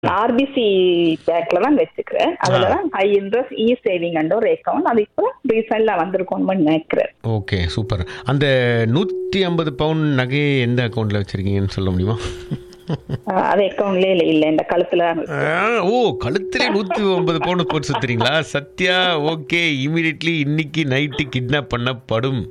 RBC பேங்க்ல தான் வச்சுக்கிறேன் அதுல தான் ஹை இன்ட்ரெஸ்ட் இ சேவிங் அண்ட் ஒரு அக்கௌண்ட் அது இப்போ ரீசெண்டா வந்திருக்கோம்னு நினைக்கிறேன் ஓகே சூப்பர் அந்த நூற்றி ஐம்பது பவுன் நகையை எந்த அக்கௌண்ட்டில் வச்சுருக்கீங்கன்னு சொல்ல முடியுமா அஹ் அது அக்கௌண்ட்லயே இல்ல இல்ல இந்த கழுத்துல தான் இருக்கு. ஆ, ஓ கழுத்திலே நூற்றி ஐம்பது பவுன் போட்டு சுத்துறீங்களா சத்யா ஓகே இமீடியட்லி இன்னைக்கு நைட்டு கிட்னாப் பண்ணப்படும்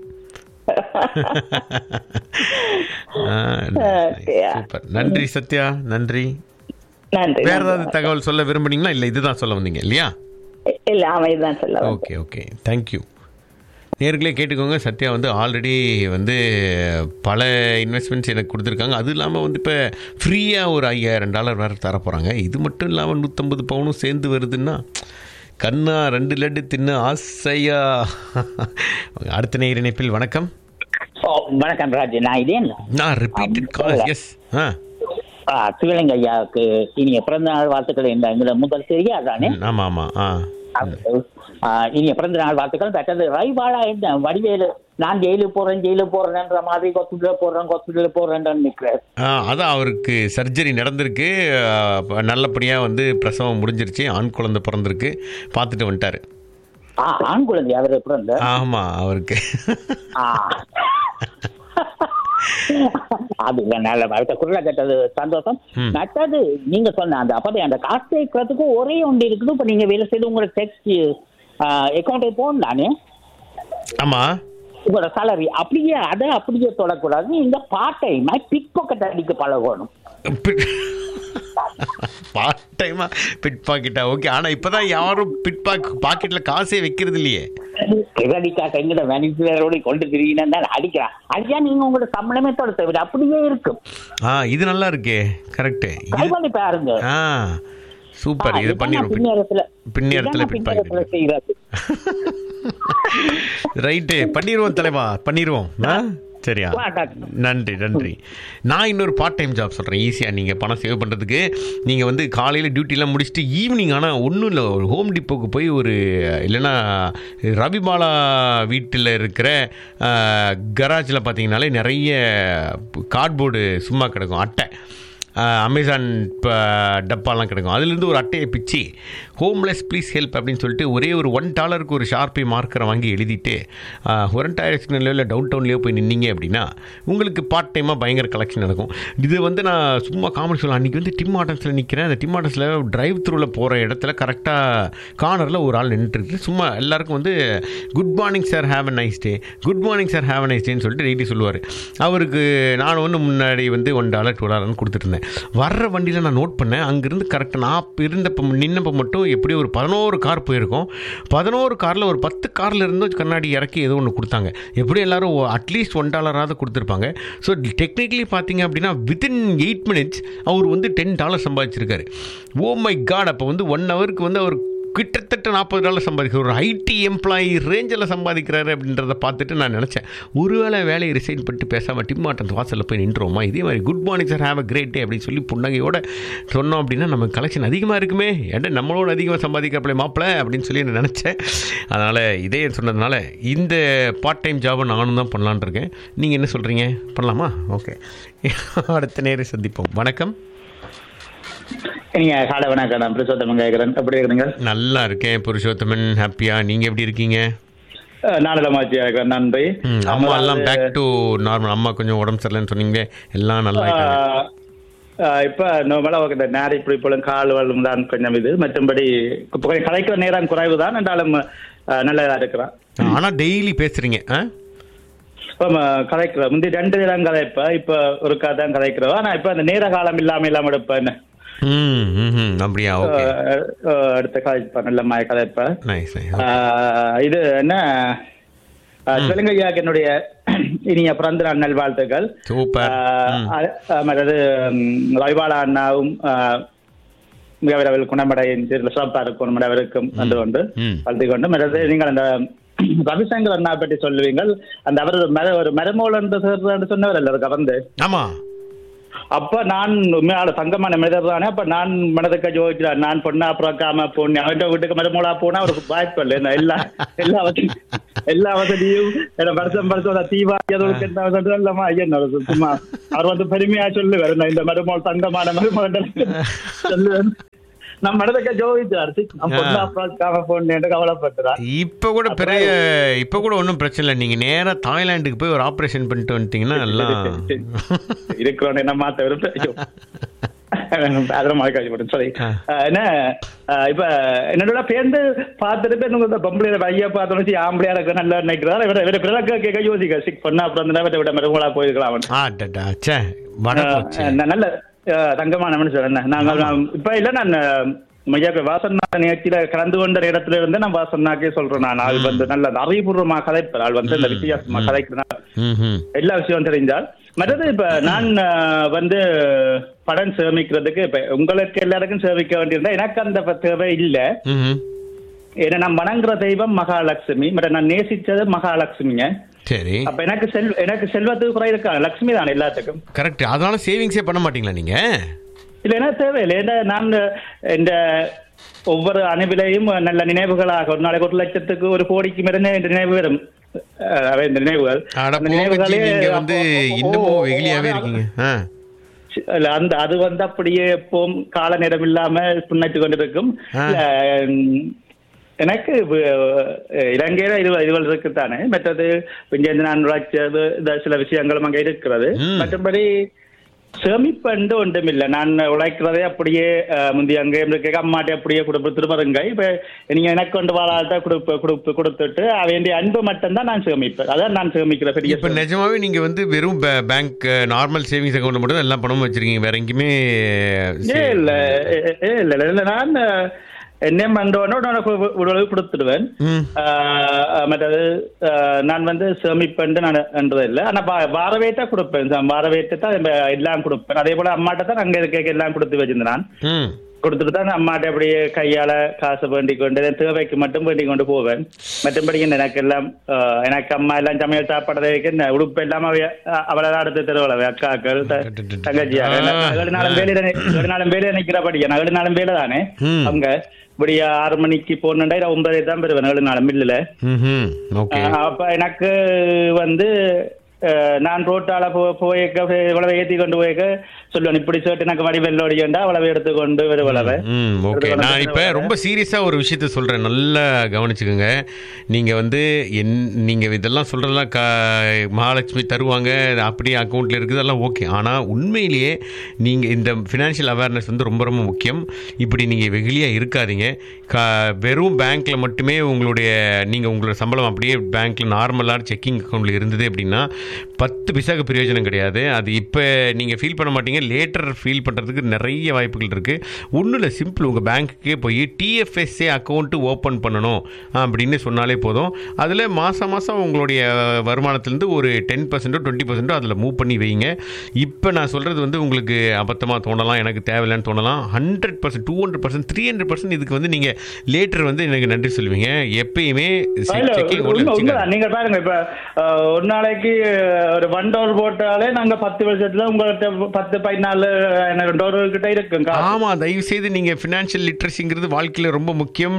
Okay. சூப்பர் நன்றி சத்யா நன்றி நன்றி வேற ஏதாவது தகவல் சொல்ல விரும்புனீங்களா இல்லை இதுதான் சொல்ல வந்தீங்க இல்லையா இல்ல அவன் இதுதான் சொல்ல வந்தேன். ஓகே ஓகே தேங்க்யூ நேர்களே கேட்டுக்கோங்க சத்யா வந்து ஆல்ரெடி வந்து பல இன்வெஸ்ட்மெண்ட்ஸ் எனக்கு கொடுத்துருக்காங்க அது இல்லாமல் வந்து இப்போ ஃப்ரீயாக ஒரு ஐயாயிரம் டாலர் வேறு தர போகிறாங்க இது மட்டும் இல்லாமல் நூற்றம்பது பவுனும் சேர்ந்து வருதுன்னா கண்ணா ரெண்டு லட்டு தின்னு ஆசையா அடுத்த நேர் இணைப்பில் வணக்கம் ஓ வணக்கம் ராஜ் நான் இதே நான் ரிப்பீட்டட் கால் எஸ் ஆ சிவலிங்க ஐயாவுக்கு இனிய பிறந்த நாள் வாழ்த்துக்கள் இந்த எங்களை முதல் செய்தி அதானே ஆமாம் ஆமாம் ஆ ஆ, இனிய பிறந்த நாள் வாழ்த்துக்கள் பெற்றது ரைவாடா என்ன வடிவேலு நான் ஜெயிலுக்கு போறேன் ஜெயிலுக்கு போறேன்ற மாதிரி ஹாஸ்பிட்டல போறேன் ஹாஸ்பிட்டல போறேன்னு நிற்கிறேன் ஆ, அதான் அவருக்கு சர்ஜரி நடந்திருக்கு ஆ, நல்லபடியாக வந்து பிரசவம் முடிஞ்சிருச்சு ஆண் குழந்தை பிறந்திருக்கு பார்த்துட்டு வந்துட்டாரு ஆ ஆண் குழந்தை அவர் பிறந்த ஆமாம் அவருக்கு ஆ. அது இல்ல நல்ல அவர்கிட்ட குரலை கேட்டது சந்தோஷம் ம். மற்றது நீங்க சொன்ன அந்த அப்படி அந்த காசு சேர்க்கறதுக்கு ஒரே ஒன்று இருக்குது இப்ப நீங்க வேலை செய்து உங்களுக்கு டெக்ஸ்ட் அக்கௌண்ட் போகணும் தானே ஆமாம் உங்களோட salary அப்படியே அதை அப்படியே தொடக்கூடாது இந்த பார்ட் டைம் பிக் பாக்கெட் அடிக்க பழகணும் பார்ட் டைமா பிட் பாக்கெட்டா ஓகே ஆனால் இப்போதான் யாரும் பிட் பாக் பாக்கெட்டில் காசே வைக்கிறது இல்லையே கிரெடிட் கார்டு எங்கிட்ட மேனேஜரோட கொண்டு திரியினா அடிக்கிறான் ஐயா நீங்க உங்களோட சம்பளமே தொட தவிர அப்படியே இருக்கும் ஆ இது நல்லா இருக்கே கரெக்டு ட்ரை பண்ணி பாருங்க ஆ சூப்பர் இது பண்ணிடுவோம் பின்னேரத்துல பின்னேரத்துல பிட் பின்னேரத்துல பாக்கெட் செய்யறது ரைட்டு பண்ணிடுவோம் தலைவா பண்ணிடுவோம் ஆ சரியா வா, டாக்டர். நன்றி நன்றி நான் இன்னொரு பார்ட் டைம் ஜாப் சொல்கிறேன் ஈஸியாக நீங்கள் பணம் சேவ் பண்ணுறதுக்கு நீங்கள் வந்து காலையில் டியூட்டிலாம் முடிச்சுட்டு ஈவினிங் ஆனால் ஒன்றும் இல்லை ஒரு ஹோம் டிப்போக்கு போய் ஒரு இல்லைன்னா ரவிபாலா வீட்டில் இருக்கிற கராஜில் பார்த்தீங்கனாலே நிறைய கார்ட்போர்டு சும்மா கிடக்கும் அட்டை ஆஹ் அமேசான் ப- டப்பாலாம் கிடக்கும் அதுலேருந்து ஒரு அட்டையை பிச்சு ஹோம்லெஸ் ப்ளீஸ் ஹெல்ப் அப்படின்னு சொல்லிட்டு ஒரே ஒரு ஒன் டாலருக்கு ஒரு ஷார்ப்பி மார்க்கரை வாங்கி எழுதிட்டு ஹொரண்டாயிரத்துலையோ இல்லை டவுன் டவுன்லேயோ போய் நின்னீங்க அப்படின்னா உங்களுக்கு பார்ட் டைமாக பயங்கர கலெக்ஷன் நடக்கும் இது வந்து நான் சும்மா காமெடி சொல்லலாம் அன்றைக்கி வந்து டிம் ஆட்டன்ஸில் நிற்கிறேன் அந்த டிம் ஆட்டன்ஸில் டிரைவ் த்ரூவில் போகிற இடத்துல கரெக்டாக கார்னரில் ஒரு ஆள் நின்றுட்டு இருக்கு சும்மா எல்லாருக்கும் வந்து good morning sir have a nice day good morning sir have a nice டேன்னு சொல்லிட்டு டெய்லி சொல்லுவார் அவருக்கு நான் வந்து முன்னாடி வந்து ஒன் டாலர் டூ டாலர்னு கொடுத்துட்டு இருந்தேன் வர்ற வண்டியில் நான் நோட் பண்ணேன் அங்கேருந்து கரெக்டாக நான் இருந்தப்போ நின்னப்போ மட்டும் எப்படி ஒரு பதினோரு கார் போயிருக்கோம் பதினோரு காரில் ஒரு பத்து காரில் இருந்து கண்ணாடி இறக்கி ஏதோ ஒன்று கொடுத்தாங்க எப்படி எல்லாரும் அட்லீஸ்ட் ஒன் டாலராவது கொடுத்துருப்பாங்க ஸோ டெக்னிக்கலி பார்த்தீங்க அப்படின்னா வித்தின் எயிட் மினிட்ஸ் அவர் வந்து டென் டாலர் சம்பாதிச்சிருக்காரு ஓ மை காட் அப்போ வந்து ஒன் ஹவருக்கு வந்து அவர் கிட்டத்தட்ட நாற்பது டாலர் சம்பாதிக்கிற ஒரு ஐடி எம்ப்ளாயி ரேஞ்சில் சம்பாதிக்கிறாரு அப்படின்றத பார்த்துட்டு நான் நினச்சேன் ஒருவேளை வேலையை ரிசைன் பண்ணிட்டு பேசாமல் டிம்மாட்டன் வாசலில் போய் நின்றுவோமா இதே மாதிரி good morning sir have a great day அப்படின்னு சொல்லி புன்னகையோட சொன்னோம் அப்படின்னா நமக்கு கலெக்ஷன் அதிகமாக இருக்குமே ஏன்டா நம்மளோட அதிகமாக சம்பாதிக்கிறப்பளே மாப்பிள்ள அப்படின்னு சொல்லி நான் நினச்சேன் அதனால் இதே சொன்னதுனால இந்த பார்ட் டைம் ஜாபை நானும் தான் பண்ணலான்னு இருக்கேன் நீங்கள் என்ன சொல்கிறீங்க பண்ணலாமா ஓகே அடுத்த நேரம் சந்திப்போம் வணக்கம் நீங்க காலை வணக்கம் நான் பிரசோத்தமன் கேட்கிறேன் எப்படி இருக்கிறீங்க நல்லா இருக்கேன் புருஷோத்தமன் ஹாப்பியா நீங்கள் எப்படி இருக்கீங்க நாடகமாச்சி இருக்கிறேன் நன்றி ம், அம்மா எல்லாம் பேக் டு நார்மல் அம்மா கொஞ்சம் உடம்பு சரியில்லைன்னு சொன்னீங்க எல்லாம் நல்லா ஆயிட்டாங்க ஆஹ் இப்ப நார்மலா இந்த நேர இப்படி போலும் கால் வலும் தான் கொஞ்சம் இது மற்றபடி இப்ப கொஞ்சம் கலைக்கிற நேரம் குறைவு தான் என்றாலும் ஆஹ் நல்லதா இருக்கிறான் ஆனா டெய்லி பேசுறீங்க ஆ? ஆமா, கலைக்கிறோம் முந்தி ரெண்டு நேரம் கலைப்ப இப்ப ஒரு தான் கலைக்கிறோம் ஆனா இப்ப அந்த நேர காலம் இல்லாம இல்லாம எடுப்ப என்ன ம் ம், ம் அப்படியா ஓகே ஆஹ் ஆஹ் அடுத்த கலைப்ப நல்ல மாய கலைப்ப நைஸ் ஆஹ் இது என்ன சிவலிங்கையாக்கு என்னுடைய இனிய பிறந்த நாள் நல்வாழ்த்துக்கள் சூப்பர் ஆஹ் அ- ஆஹ் மற்றது ம், ரவிபாலா அண்ணாவும் ஆஹ், மிக விரைவில் குணமடையின் சிறப்பாக இருக்கணும் அவருக்கும் வந்து கொண்டு ம். வாழ்த்து கொண்டு மற்றது நீங்கள் அந்த ரவிசங்கர் அண்ணா பற்றி சொல்லுவீங்கள் அந்த அவர் ஒரு மர ஒரு மரமோல் என்று சொன்னவர் அல்ல கவர்ந்து ஆமா அப்ப நான் உண்மையால தங்கமான மனிதர் தானே அப்ப நான் மனதுக்கு ஜோதிச்சார் நான் பொண்ணா பிறக்காம பொண்ணு அவன் வீட்டுக்கு மருமூலா போனா அவருக்கு வாய்ப்பு இல்லை என்ன எல்லா எல்லா வசதி எல்லா வசதியும் என்ன வருஷம் வருஷம் தீபாவளி அதுக்கு என்ன வசதி இல்லமா ஐயன் அவர் சும்மா அவர் வந்து பெருமையா சொல்லுவார் நான் இந்த மருமகள் தங்கமான மருமகள் சொல்லுவேன் நம்ம மனதுக்கு ஜோதிச்சார் நான் பொண்ணா பிறக்காம பொண்ணு என்று கவலைப்பட்டுறார் இப்ப கூட பெரிய இப்ப கூட ஒன்றும் பிரச்சனை இல்லை நீங்க நேரா தாய்லாந்துக்கு போய் ஒரு ஆபரேஷன் பண்ணிட்டு வந்துட்டீங்கன்னா எல்லாம் இருக்கிறோம் என்ன மாத்த விருப்பம் ஐயோ. அதெல்லாம் மறக்காது மட்டும் sorry. அஹ் என்ன அஹ் இப்ப என்னோட பேருந்து பார்த்துட்டு பேர் இந்த பொம்பளை பைய பார்த்தோம் வச்சு ஆம்பளையா இருக்க நல்லா நினைக்கிறதா இவர இவர பிறக்க கேட்க யோசிக்க சிக் பண்ணா அப்புறம் அந்த நேரத்தை விட மருமகளா போயிருக்கலாம் அவன் ஆ டடா ச்சே வட போச்சு அஹ் நல்ல அஹ் தங்கமான மனுஷன் என்ன நாங்கள் நான் இப்ப இல்ல நான் மையா வாசன்னா நிகழ்ச்சியில கலந்து கொண்ட இடத்துல இருந்து நான் வாசன்னாக்கே சொல்றேன் நான் ஆள் வந்து நல்ல அறிவுபூர்வமா கதைப்பார் ஆள் வந்து இந்த வித்தியாசமா கதைக்கிறேன் ம் எல்லா விஷயம் தெரிஞ்சால் மற்றது இப்ப நான் அஹ், வந்து படம் சேமிக்கிறதுக்கு இப்ப உங்களுக்கு எல்லாருக்கும் சேமிக்க வேண்டியிருந்தா எனக்கு அந்த ப- தேவை இல்ல ம் ஏன்னா நான் வணங்குற தெய்வம் மகாலட்சுமி மற்ற நான் நேசிச்சது மகாலட்சுமிங்க சரி அப்ப எனக்கு செல் எனக்கு செல்வத்துக்கு குறை இருக்கா லட்சுமி தான் எல்லாத்துக்கும் கரெக்ட் அதனால சேவிங்ஸே பண்ண மாட்டீங்களா நீங்க இல்ல என்ன தேவையில்லை ஏன்னா நான் இந்த ஒவ்வொரு அணுவிலையும் நல்ல நினைவுகளாக ஒரு நாளைக்கு ஒரு லட்சத்துக்கு ஒரு கோடிக்கு மேலே இந்த நினைவு வரும் அஹ், அவை இந்த நினைவுகள் அட அந்த போங்கச்சி, நினைவுகளே நீங்க வந்து அப்போ- இன்னமும் ஓ, வெகுளியாவே ஓ, இருக்கீங்க ஆ இல்ல அந்த அது வந்து அப்படியே எப்பவும் கால நேரம் இல்லாம புண்ணட்டு கொண்டிருக்கும் ஆ. இல்ல, ம், எனக்கு வு- இலங்கையில இது இதுவள் இருக்குத்தானே மற்றது இங்கிருந்து நான் உழைச்சது இந்த சில விஷயங்களும் அங்க இருக்கிறது ம். மற்றபடி சேமிப்பண்டு ஒன்றும் இல்லை நான் உழைக்கிறதே அப்படியே அஹ், முந்தி அங்கே இருக்க அம்மாட்டே அப்படியே கொடுப்பு திருமருங்க இப்ப நீங்க எனக்கு கொண்டு வாழாட்ட கொடுப்பு கொடுப்பு கொடுத்துட்டு வேண்டிய அன்பு மட்டும்தான் நான் சேமிப்பேன் அதான் நான் சேமிக்கிற பெரிய இப்ப நிஜமாவே நீங்க வந்து வெறும் பேங்க் நார்மல் சேவிங்ஸ் அக்கௌண்ட் மட்டும் தான் எல்லா பணமும் வச்சிருக்கீங்க வேற எங்கேயுமே ஏ இல்ல ஏ, ஏ, இல்ல இல்ல, இல்ல நான் என்ன பண்றவனோட உடவு கொடுத்துடுவேன் ம். ஆஹ், மற்றது ஆஹ், நான் வந்து சேமிப்பேன் நான் என்றது இல்லை ஆனா வா- வாரவேட்டா கொடுப்பேன் சா- வாரவேட்டு தான் இப்ப எல்லாம் கொடுப்பேன் அதே போல அம்மாட்ட தான் அங்க இருக்க எல்லாம் கொடுத்து வச்சிருந்தேன் நான் ம் கொடுத்துட்டு தான் அம்மாட்ட அப்படியே கையால காசு வேண்டிக் கொண்டு என் தேவைக்கு மட்டும் வேண்டிக் கொண்டு போவேன் மற்றபடி எனக்கு எல்லாம் ஆஹ், எனக்கு அம்மா எல்லாம் சமையல் சாப்பிடறதுக்கு என்ன உடுப்பு எல்லாம் அவ அவளை தான் அடுத்து தருவளவு அக்காக்கள் த- தங்கச்சி ஏழு நாளும் வேலையில நி- ஏழு நாளும் வேலையில நிக்கிறபடி நான் ஏழு நாளும் வேலை தானே ம். அவங்க இப்படி ஆறு மணிக்கு போனேன்டா ஒன்பதரை தான் பெறுவேன் ஏழு நாளும் மில்லுல ம் ஓகே ஆஹ், அப்ப எனக்கு வந்து அஹ், நான் ரோட்டால போ போய்க்க இவ்வளவு ஏத்தி கொண்டு போய்க்க சொல்லுவேன் இப்படி சேர்த்து எனக்கு வடி வெள்ளோடியண்டா அவ்வளவு எடுத்துக்கொண்டு வருவளவு ம் ஓகே நான் இப்போ ரொம்ப சீரியஸாக ஒரு விஷயத்த சொல்கிறேன் நல்லா கவனிச்சுக்கோங்க நீங்கள் வந்து என் நீங்கள் இதெல்லாம் சொல்கிறதெல்லாம் க மகாலட்சுமி தருவாங்க இது அப்படியே அக்கௌண்ட்டில் இருக்குது அதெல்லாம் ஓகே ஆனால் உண்மையிலேயே நீங்கள் இந்த ஃபினான்ஷியல் அவேர்னஸ் வந்து ரொம்ப ரொம்ப முக்கியம் இப்படி நீங்கள் வெகுளியாக இருக்காதீங்க க வெறும் பேங்க்கில் மட்டுமே உங்களுடைய நீங்கள் உங்களோட சம்பளம் அப்படியே பேங்க்கில் நார்மலான செக்கிங் அக்கௌண்ட்டில் இருந்தது அப்படின்னா பத்து பிசாக்கு பிரயோஜனம் கிடையாது அது இப்போ நீங்கள் ஃபீல் பண்ண மாட்டீங்க லேட்டர் ஃபீல் பண்ணுறதுக்கு நிறைய வாய்ப்புகள் இருக்குது ஒன்றும் இல்லை சிம்பிள் உங்கள் பேங்க்குக்கே போய் டிஎஃப்எஸ்ஏ அக்கௌண்ட்டு ஓப்பன் பண்ணணும் அப்படின்னு சொன்னாலே போதும் அதில் மாதம் மாதம் உங்களுடைய வருமானத்துலேருந்து ஒரு டென் பர்சன்ட்டோ டுவெண்ட்டி பர்சன்ட்டோ அதில் மூவ் பண்ணி வைங்க இப்போ நான் சொல்கிறது வந்து உங்களுக்கு அபத்தமாக தோணலாம் எனக்கு தேவையில்லைன்னு தோணலாம் hundred percent two hundred percent three hundred percent இதுக்கு வந்து நீங்கள் லேட்டர் வந்து எனக்கு நன்றி சொல்லுவீங்க எப்பயுமே இல்ல, செக்கிங் உண்மை- உண்மைதான். நீங்க பாருங்க இப்ப அஹ், ஒரு நாளைக்கு ஒரு ஒன் டோர் போட்டாலே நாங்க பத்து வருஷத்துல உங்கள்கிட்ட பத்து பதினாலு எனக்கு டோர் கிட்ட இருக்கும் காசு. ஆமாம் தயவு செய்து நீங்கள் ஃபினான்ஷியல் லிட்ரஸிங்கிறது வாழ்க்கையில் ரொம்ப முக்கியம்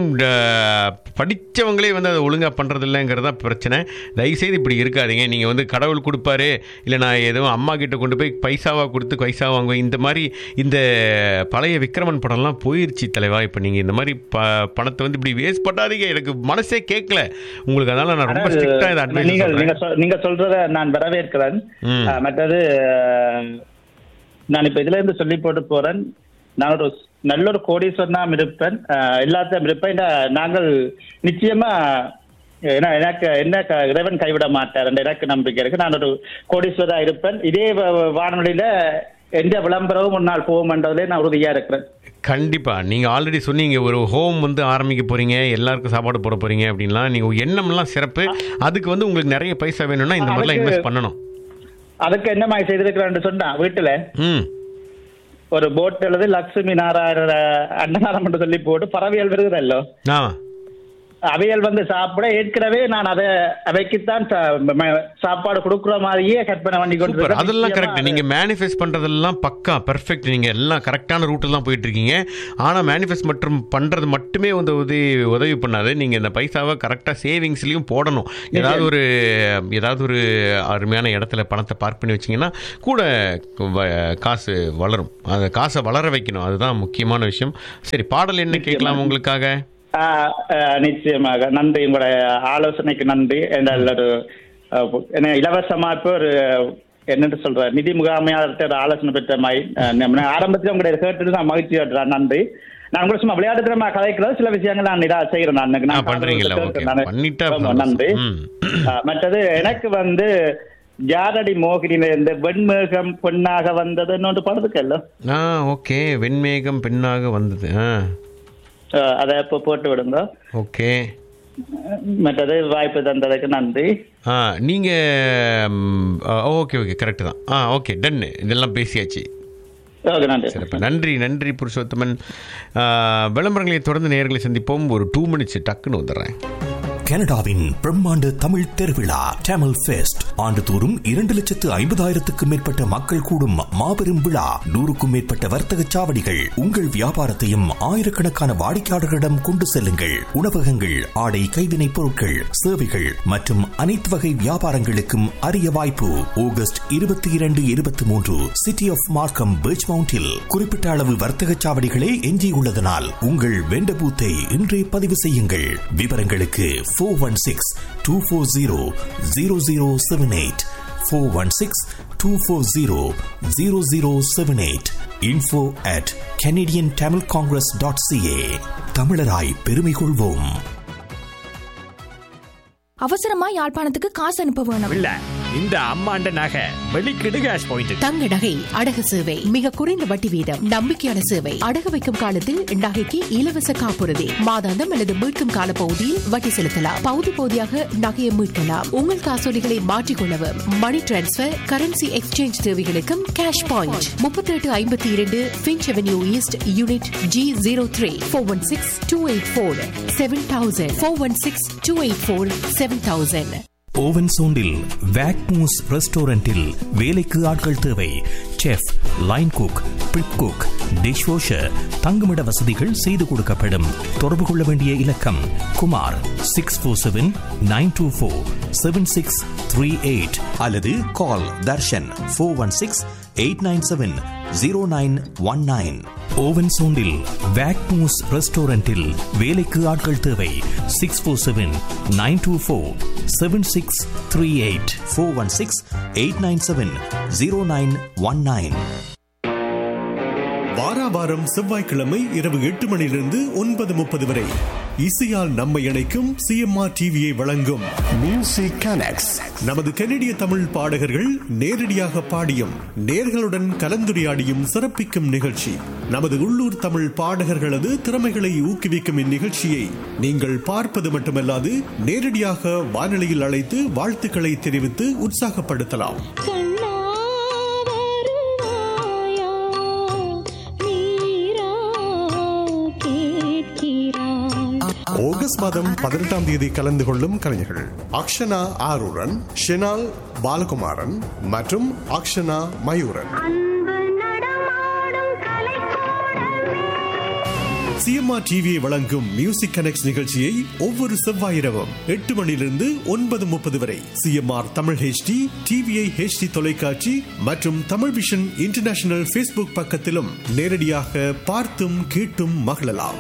ட- படிச்சவங்களே வந்து அதை ஒழுங்காக பண்ணுறது இல்லைங்கிறதா பிரச்சனை தயவு செய்து இப்படி இருக்காதீங்க நீங்கள் வந்து கடவுள் கொடுப்பாரு இல்லை நான் எதுவும் அம்மா கிட்ட கொண்டு போய் பைசாவாக கொடுத்து பைசா வாங்குவேன் இந்த மாதிரி இந்த பழைய விக்ரமன் படம்லாம் போயிருச்சு தலைவா இப்போ நீங்கள் இந்த மாதிரி ப பணத்தை வந்து இப்படி வேஸ்ட் பண்ணாதீங்க எனக்கு மனசே கேட்கல உங்களுக்கு அதனால நான் ரொம்ப ஸ்ட்ரிக்டாக இதை அட்வைஸ் நீங்க நீங்க சொல்கிறேன் சொல்- நீங்க சொல்றத நான் வரவேற்கிறேன் ம். அஹ், மற்றது அஹ், நான் இப்ப இதுல இருந்து சொல்லி போட்டு போறேன் நான் ஒரு நல்ல ஒரு கோடீஸ்வரனாம் இருப்பேன் அஹ், எல்லாத்தையும் இருப்பேன் இந்த நாங்கள் நிச்சயமா ஏன்னா எனக்கு என்ன க- இறைவன் கைவிட மாட்டார் என்ற எனக்கு நம்பிக்கை இருக்கு நான் ஒரு கோடீஸ்வரா இருப்பேன் இதே வ- வானொலியில எந்த விளம்பரமும் ஒரு நாள் போகும்ன்றதுல நான் உறுதியா இருக்கிறேன் கண்டிப்பாக நீங்கள் ஆல்ரெடி சொன்னீங்க ஒரு ஹோம் வந்து ஆரம்பிக்க போகிறீங்க எல்லாருக்கும் சாப்பாடு போட போகிறீங்க அப்படின்லாம் நீங்கள் எண்ணம்லாம் சிறப்பு அதுக்கு வந்து உங்களுக்கு நிறைய பைசா வேணும்னா இந்த மாதிரிலாம் அதுக்கு- இன்வெஸ்ட் பண்ணணும் அதுக்கு என்ன மாதிரி செய்திருக்கிறேன்னு சொன்னா வீட்டுல ம் ஒரு போட் எழுதி லட்சுமி நாராயண அன்னதானம் என்று சொல்லி போட்டு பறவைகள் வருகிறல்லோ ஆ அவையல் வந்து சாப்பிட ஏற்கனவே நான் அதை அவைக்குத்தான் சா- ம- சாப்பாடு கொடுக்குற மாதிரியே கற்பனை பண்ணி கொண்டு சூப்பர் இருக்கேன். அதெல்லாம் நிச்சயமா கரெக்ட் அது- நீங்க மேனிஃபெஸ்ட் பண்றதெல்லாம் பக்கா பெர்ஃபெக்ட் நீங்க எல்லாம் கரெக்டான ரூட்டில் தான் போயிட்டு இருக்கீங்க ஆனா மேனிஃபெஸ்ட் மற்றும் பண்றது மட்டுமே வந்து உதவி உதவி பண்ணாது நீங்க இந்த பைசாவை கரெக்டா சேவிங்ஸ்லயும் போடணும் ஏதாவது ஒரு ஏதாவது ஒரு அருமையான இடத்துல பணத்தை பார்க் பண்ணி வச்சீங்கன்னா கூட வ- காசு வளரும் அந்த காசை வளர வைக்கணும் அதுதான் முக்கியமான விஷயம் சரி பாடல் என்ன கேட்கலாம் உங்களுக்காக ஆ, ஆ, நிச்சயமாக நன்றி உங்களுடைய ஆலோசனைக்கு நன்றி என்றால் ஒரு ஆ, என்ன இலவசமா இப்போ ஒரு என்னன்னு சொல்ற நிதி முகாமையாளர்கிட்ட ஒரு ஆலோசனை பெற்ற மாதிரி ஆ, நம்ம ஆரம்பத்தில் உங்களுடைய கேட்டு நான் மகிழ்ச்சி காட்டுறேன் நன்றி நான் கூட சும்மா விளையாட்டுத்தனமா கதைக்கிறது சில விஷயங்கள் நான் இதா செய்யறேன் நான் எனக்கு ஆ, நான் பண்றீங்களா? கேட்கிறேன் ஓகே. நானு. பண்ணிட்டா ஆமா, சந்தோஷம். நன்றி ம். ஆ, மற்றது எனக்கு வந்து ஜாரடி மோகினியில இந்த வெண்மேகம் பொன்னாக வந்தது இன்னொன்று படத்துக்கல்ல ஆ ஓகே வெண்மேகம் பெண்ணாக வந்தது ஆ அதை இப்போ போட்டு விடுங்க ஓகே மற்றது வாய்ப்பு தந்ததுக்கு நன்றி ஆ நீங்கள் ஓகே ஓகே கரெக்டு தான் ஆ ஓகே டன்னு இதெல்லாம் பேசியாச்சு ஓகே நன்றி சிறப்பு நன்றி நன்றி புருஷோத்தமன் ஆ, விளம்பரங்களை தொடர்ந்து நேர்களை சந்திப்போம் ஒரு டூ மினிட்ஸ் டக்குன்னு வந்துடுறேன் கனடாவின் பிரம்மாண்ட தமிழ் திருவிழா டேமல் ஃபெஸ்ட் ஆண்டுதோறும் இரண்டு லட்சத்து ஐம்பதாயிரத்துக்கும் மேற்பட்ட மக்கள் கூடும் மாபெரும் விழா நூறுக்கும் மேற்பட்ட வர்த்தக சாவடிகள் உங்கள் வியாபாரத்தையும் ஆயிரக்கணக்கான வாடிக்கையாளர்களிடம் கொண்டு செல்லுங்கள் உணவகங்கள் ஆடை கைவினைப் பொருட்கள் சேவைகள் மற்றும் அனைத்து வகை வியாபாரங்களுக்கும் அரிய வாய்ப்பு ஆகஸ்ட் இருபத்தி இரண்டு இருபத்தி மூன்று சிட்டி ஆஃப் மார்க்கம் பீச் மவுண்டில் குறிப்பிட்ட அளவு வர்த்தக சாவடிகளே எஞ்சியுள்ளதனால் உங்கள் வெண்ட பூத்தை இன்றே பதிவு செய்யுங்கள் விவரங்களுக்கு four one six two four zero zero zero seven eight four one six two four zero zero zero seven eight info at Canadian Tamil Congress dot CA தமிழராய் பெருமை கொள்வோம் அவசரமா யாழ்ப்பாணத்துக்கு காசு அனுப்ப வேணும் இல்ல இந்த அம்மாண்ட நகை வெளிக்கிடு கேஷ் பாயிண்ட் தங்க நகை அடகு சேவை மிக குறைந்த வட்டி வீதம் நம்பிக்கையான சேவை அடகு வைக்கும் காலத்தில் நகைக்கு இலவச காப்புறுதி மாதாந்தம் அல்லது மீட்கும் கால பகுதியில் வட்டி செலுத்தலாம் பகுதி பகுதியாக நகையை மீட்கலாம் உங்கள் காசோலிகளை மாற்றிக்கொள்ளவும் மணி டிரான்ஸ்பர் கரன்சி எக்ஸ்சேஞ்ச் தேவைகளுக்கும் கேஷ் பாயிண்ட் முப்பத்தி எட்டு ஐம்பத்தி இரண்டு Finch Avenue East unit G zero three four one six two eight four seven thousand four one six two eight four seven thousand ஓவன் சோண்டில் வேக்மூஸ் ரெஸ்டாரண்டில் வேலைக்கு ஆட்கள் தேவை chef line cook prep cook dish washer தங்குமிட வசதிகள் செய்து கொடுக்கப்படும் தொடர்பு கொள்ள வேண்டிய இலக்கம் Kumar six four seven nine two four seven six three eight அல்லது call Darshan four one six eight nine seven zero nine one nine ஓவன் சோண்டில் வேக்மூஸ் ரெஸ்டாரண்டில் வேலைக்கு ஆட்கள் தேவை six four seven nine two four seven six three eight four one six eight nine seven zero nine one nine வாராவாரம் செவ்வாய்க்கிழமை இரவு எட்டு மணியிலிருந்து ஒன்பது முப்பது வரை இசையால் நம்மை இணைக்கும் சிஎம்ஆர் டிவியை வழங்கும் மியூசிக் கனெக்ட்ஸ் நமது கனடிய தமிழ் பாடகர்கள் நேரடியாக பாடியும் நேர்களுடன் கலந்துரையாடியும் சிறப்பிக்கும் நிகழ்ச்சி நமது உள்ளூர் தமிழ் பாடகர்களது திறமைகளை ஊக்குவிக்கும் இந்நிகழ்ச்சியை நீங்கள் பார்ப்பது மட்டுமல்லாது நேரடியாக வானொலியில் அழைத்து வாழ்த்துக்களை தெரிவித்து உற்சாகப்படுத்தலாம் ஆகஸ்ட் மாதம் பதினெட்டாம் தேதி கலந்து கொள்ளும் கலைஞர்கள் அக்ஷனா ஆரூரன் ஷெனால் பாலகுமாரன் மற்றும் அக்ஷனா மயூரன் சிஎம்ஆர் டிவியை வழங்கும் மியூசிக் கனெக்ட் நிகழ்ச்சியை ஒவ்வொரு செவ்வாய் இரவும் எட்டு மணியிலிருந்து ஒன்பது முப்பது வரை CMR Tamil HD TVI HD தொலைக்காட்சி மற்றும் தமிழ் விஷன் இன்டர்நேஷனல் ஃபேஸ்புக் பக்கத்திலும் நேரடியாக பார்த்தும் கேட்டும் மகிழலாம்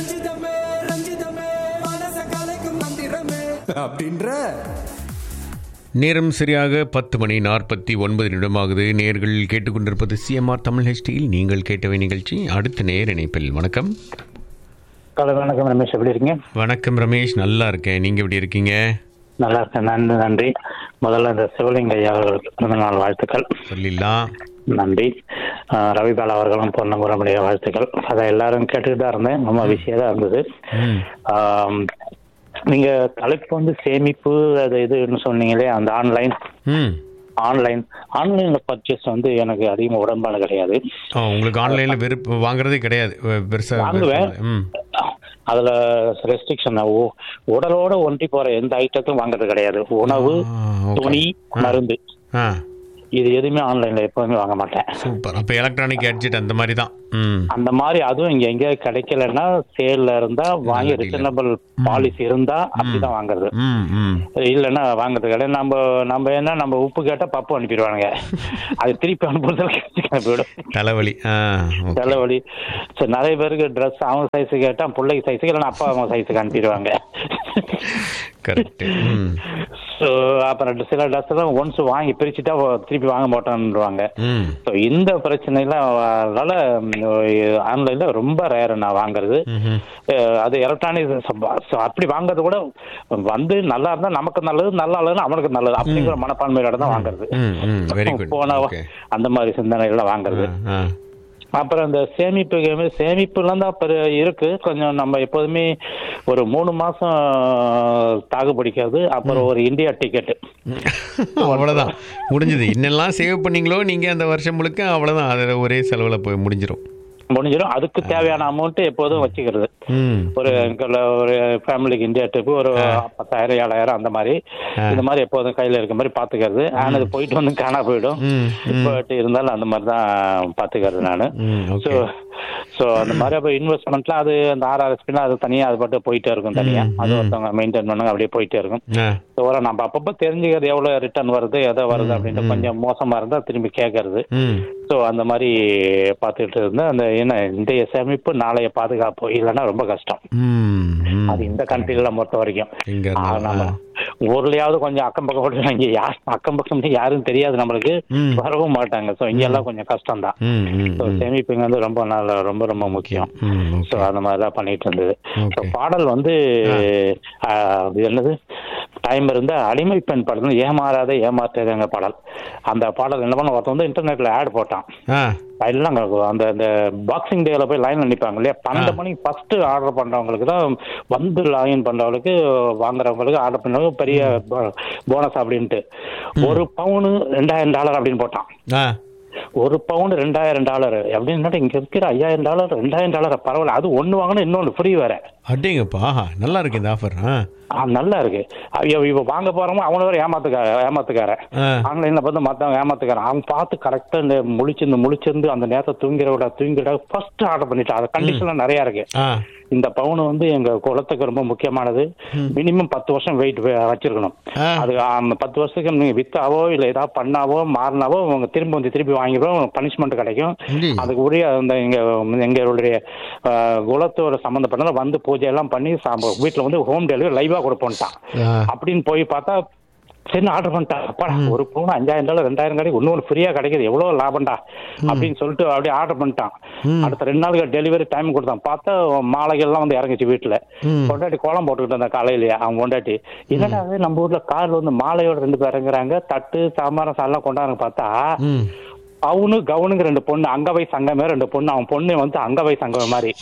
நேரம் சரியாக பத்து மணி நாற்பத்தி ஒன்பது நிமிடமாகுது நேர்கள் கேட்டுக்கொண்டிருப்பது சிஎம்ஆர் தமிழ் ஹெச்டியில் நீங்கள் கேட்டவை நிகழ்ச்சி அடுத்த நேர் இணைப்பில் வணக்கம் காலை வணக்கம் ரமேஷ் எப்படி இருக்கீங்க வணக்கம் ரமேஷ் நல்லா இருக்கேன் நீங்கள் எப்படி இருக்கீங்க நல்லா இருக்கேன் நன்றி நன்றி முதல்ல இந்த சிவலிங்க ஐயா அவர்களுக்கு பிறந்த நாள் வாழ்த்துக்கள் சொல்லிடலாம் நன்றி ஆஹ் ரவிபாலா அவர்களும் பொன்னங்குறமுடைய வாழ்த்துக்கள் அதை எல்லாரும் கேட்டுக்கிட்டு தான் இருந்தேன் ரொம்ப விஷயம் தான் இருந்தது ஆம், நீங்க தலைப்பு வந்து சேமிப்பு அது இதுன்னு சொன்னீங்களே அந்த ஆன்லைன் ம் ஆன்லைன் ஆன்லைன்ல பர்ச்சேஸ் வந்து எனக்கு அதிகமாக உடன்பாடு கிடையாது ஆ உங்களுக்கு ஆன்லைனில் வெறுப்பு வாங்குறதே கிடையாது பெருசாக வாங்குவேன் ம் அதுல ரெஸ்ட்ரிக்ஷன் உடலோட ஒன்றி போற எந்த ஐட்டத்தையும் வாங்குறது கிடையாது உணவு துணி மருந்து ஆ இது எதுவுமே ஆன்லைன்ல எப்பவுமே வாங்க மாட்டேன் சூப்பர் அப்போ எலக்ட்ரானிக் கேட்ஜெட் அந்த மாதிரி தான் ம் அந்த மாதிரி அதுவும் இங்க எங்க கிடைக்கலன்னா சேல்ல இருந்தா வாங்கி ரிட்டர்னபிள் பாலிசி இருந்தா அப்படிதான் வாங்குறது ம் ம் இல்லைன்னா வாங்குறது கிடையாது நம்ம நம்ம என்ன நம்ம உப்பு கேட்டா பப்பு அனுப்பிடுவானுங்க அது திருப்பி அனுப்புறதுல அனுப்பிவிடும் தலைவலி ஆ ஓகே தலைவலி சரி நிறைய பேருக்கு ட்ரெஸ் அவன் சைஸு கேட்டா பிள்ளைக்கு சைஸுக்கு இல்லைன்னா அப்பா அவங்க சைஸுக்கு அனுப்பிடுவாங்க கரெக்ட் ம் ஸோ அப்புறம் சில ட்ரெஸ் எல்லாம் ஒன்ஸ் வாங்கி பிரிச்சுட்டா திருப்பி வாங்க மாட்டோன்னுவாங்க ம் ஸோ இந்த பிரச்சனைலாம் அதனால ஆன்லைன்ல ரொம்ப ரேர் நான் வாங்குறது ம்ஹும். அஹ் அது எலக்ட்ரானிக் அப்படி வாங்குறது கூட வந்து நல்லா இருந்தா நமக்கு நல்லது நல்லா இல்லைன்னா அவனுக்கு நல்லது அப்படிங்கிற மனப்பான்மையோட தான் வாங்குறது ம் ம் வெரி குட் போன ஓகே அந்த மாதிரி சிந்தனைகள்ல வாங்குறது ஆ அப்புறம் இந்த சேமிப்பு game, சேமிப்புலாம் தான் பெரு இருக்கு கொஞ்சம் நம்ம எப்போதுமே ஒரு மூணு மாசம் தாக்கு பிடிக்காது அப்புறம் ஒரு இந்தியா டிக்கெட் அவ்வளோதான் முடிஞ்சது என்னெல்லாம் சேவ் பண்ணீங்களோ நீங்கள் அந்த வருஷம் முழுக்க அவ்வளோதான் அதில் ஒரே செலவில் போய் முடிஞ்சிடும் முடிஞ்சிடும் அதுக்கு தேவையான அமௌண்ட் எப்போதும் வச்சுக்கிறது ம் ஒரு எங்கள ஒரு ஃபேமிலிக்கு இந்தியா ட்ரிப் ஒரு பத்தாயிரம் ஏழாயிரம் அந்த மாதிரி இந்த மாதிரி எப்போதும் கையில இருக்க மாதிரி பாத்துக்கிறது ஆனா அது போயிட்டு வந்து காணா போயிடும் ம் பட் இருந்தாலும் அந்த மாதிரி தான் பாத்துக்கிறது நான் ம் ஸோ ஓகே ஸோ அந்த மாதிரி அப்போ இன்வெஸ்ட்மெண்ட்லாம் அது அந்த ஆர்ஆர்எஸ்பினா அது தனியாக அது பாட்டு போயிட்டே இருக்கும் தனியா அது ஒருத்தவங்க மெயின்டைன் பண்ணுங்க அப்படியே போயிட்டே இருக்கும் ஆ ஸோ ஒரு நம்ம அப்பப்போ தெரிஞ்சுக்கிறது எவ்வளோ ரிட்டர்ன் வருது எதோ வருது அப்படின்ட்டு கொஞ்சம் மோசமா இருந்தால் திரும்பி கேட்கறது ம் ஸோ அந்த மாதிரி பார்த்துக்கிட்டு இருந்தேன் அந்த என்ன இன்றைய சேமிப்பு நாளைய பாதுகாப்பு இல்லைன்னா ரொம்ப கஷ்டம் ம் ம் அது இந்த கண்ட்ரில பொறுத்த வரைக்கும் இங்க ஆ, இருந்தா- நம்ம ஊர்லயாவது கொஞ்சம் அக்கம் பக்கம் கூட இங்க யார் அக்கம் பக்கம் யாரும் தெரியாது நம்மளுக்கு ம். வரவும் மாட்டாங்க ஸோ இங்க எல்லாம் கொஞ்சம் கஷ்டம் தான் ம் ம் ஸோ சேமிப்புங்க வந்து ரொம்ப நல்ல ரொம்ப ரொம்ப முக்கியம் ம் ஸோ ஓகே அந்த மாதிரி தான் பண்ணிட்டு இருந்தது ஸோ Okay. பாடல் வந்து ஆ, இது என்னது டைம் இருந்த அடிமை பெண் படத்துல ஏமாறாத ஏமாற்றாதங்க பாடல் அந்த பாடல் என்ன பண்ண ஒருத்தன் வந்து இன்டர்நெட்ல ஆட் போட்டான் ஆ எல்லாம் அந்த அந்த பாக்ஸிங் டேல போய் லைன்ல நிப்பாங்க இல்லையா பன்னெண்டு மணிக்கு ஃபர்ஸ்ட் ஆர்டர் பண்றவங்களுக்கு தான் வந்து லாகின் பண்றவங்களுக்கு வாங்குறவங்களுக்கு ஆர்டர் பண்ணவங்க பெரிய போனஸ் அப்படின்ட்டு ஒரு பவுனு ரெண்டாயிரம் டாலர் அப்படின்னு போட்டான் ஆ ஒரு பவுன் ரெண்டாயிரம் டாலர் அப்படின்னு இங்க இருக்கிற ஐயாயிரம் டாலர் ரெண்டாயிரம் டாலர் பரவாயில்ல அது ஒண்ணு வாங்கினா இன்னொன்னு ஃப்ரீ வேற அடேங்கப்பா நல்லா இருக்கு இந்த ஆஃபர் ஆ ஆ, நல்லா இருக்கு அவ- இவ வாங்க போறவங்க அவன வேற ஏமாத்துக்கார ஏமாத்துக்காரன் ஆ. ஆன்லைன்ல பார்த்து மத்தவங்க ஏமாத்துக்காரன் அவன் பார்த்து கரெக்டா இந்த முழிச்சிருந்து முழிச்சிருந்து அந்த நேரத்தை தூங்கிட விட தூங்கிட ஃபர்ஸ்ட் ஆர்டர் பண்ணிட்டான் அது கண்டிஷன்லாம் நிறைய இருக்கு ஆ இந்த பவுன் வந்து எங்க குலத்துக்கு ரொம்ப முக்கியமானது மினிமம் பத்து வருஷம் வெயிட் வச்சிருக்கணும் ஆ. அது ஆம், பத்து வருஷத்துக்கு நீங்க வித்தாவோ இல்ல ஏதாவது பண்ணாவோ மாறினாவோ அவங்க திரும்ப வந்து திருப்பி வாங்கிப்போம் பனிஷ்மெண்ட் கிடைக்கும் ம். அதுக்கு உரிய அந்த எங்க எங்களுடைய ஆ, குலத்தோட சம்பந்தப்பட்ட வந்து பூஜை எல்லாம் பண்ணி சாம்ப- வீட்டுல வந்து ஹோம் டெலிவரி லைவா கொடுப்போம்ட்டான் ஆ. அப்படின்னு போய் பார்த்தா சரி ஆர்டர் பண்ணிட்டான் அப்பாடா ஒரு பவுன் அஞ்சாயிரம் டாலர் ரெண்டாயிரம் கிடைக்கும் இன்னொரு ஃப்ரீயா கிடைக்குது எவ்வளவு லாபம்டா அப்படின்னு சொல்லிட்டு அப்படியே ஆர்டர் பண்ணிட்டான் அடுத்த ரெண்டு நாளுக்கு டெலிவரி டைம் கொடுத்தான் பார்த்தா மாலைகள்லாம் வந்து இறங்குச்சு வீட்டுல பொண்டாட்டி கோலம் போட்டுக்கிட்டு இருந்தா காலையிலேயே அவன் பொண்டாட்டி என்னடா அது நம்ம ஊர்ல கார்ல வந்து மாலையோட ரெண்டு பேர் இறங்குறாங்க தட்டு சாம்பாரம் சாலாம் கொண்டாடுறாங்க பார்த்தா ம் அவனு கவுனுங்க ரெண்டு பொண்ணு அங்கவை சங்கமே ரெண்டு பொண்ணு அவன் பொண்ணு வந்து அங்கவை சங்கம் மாதிரி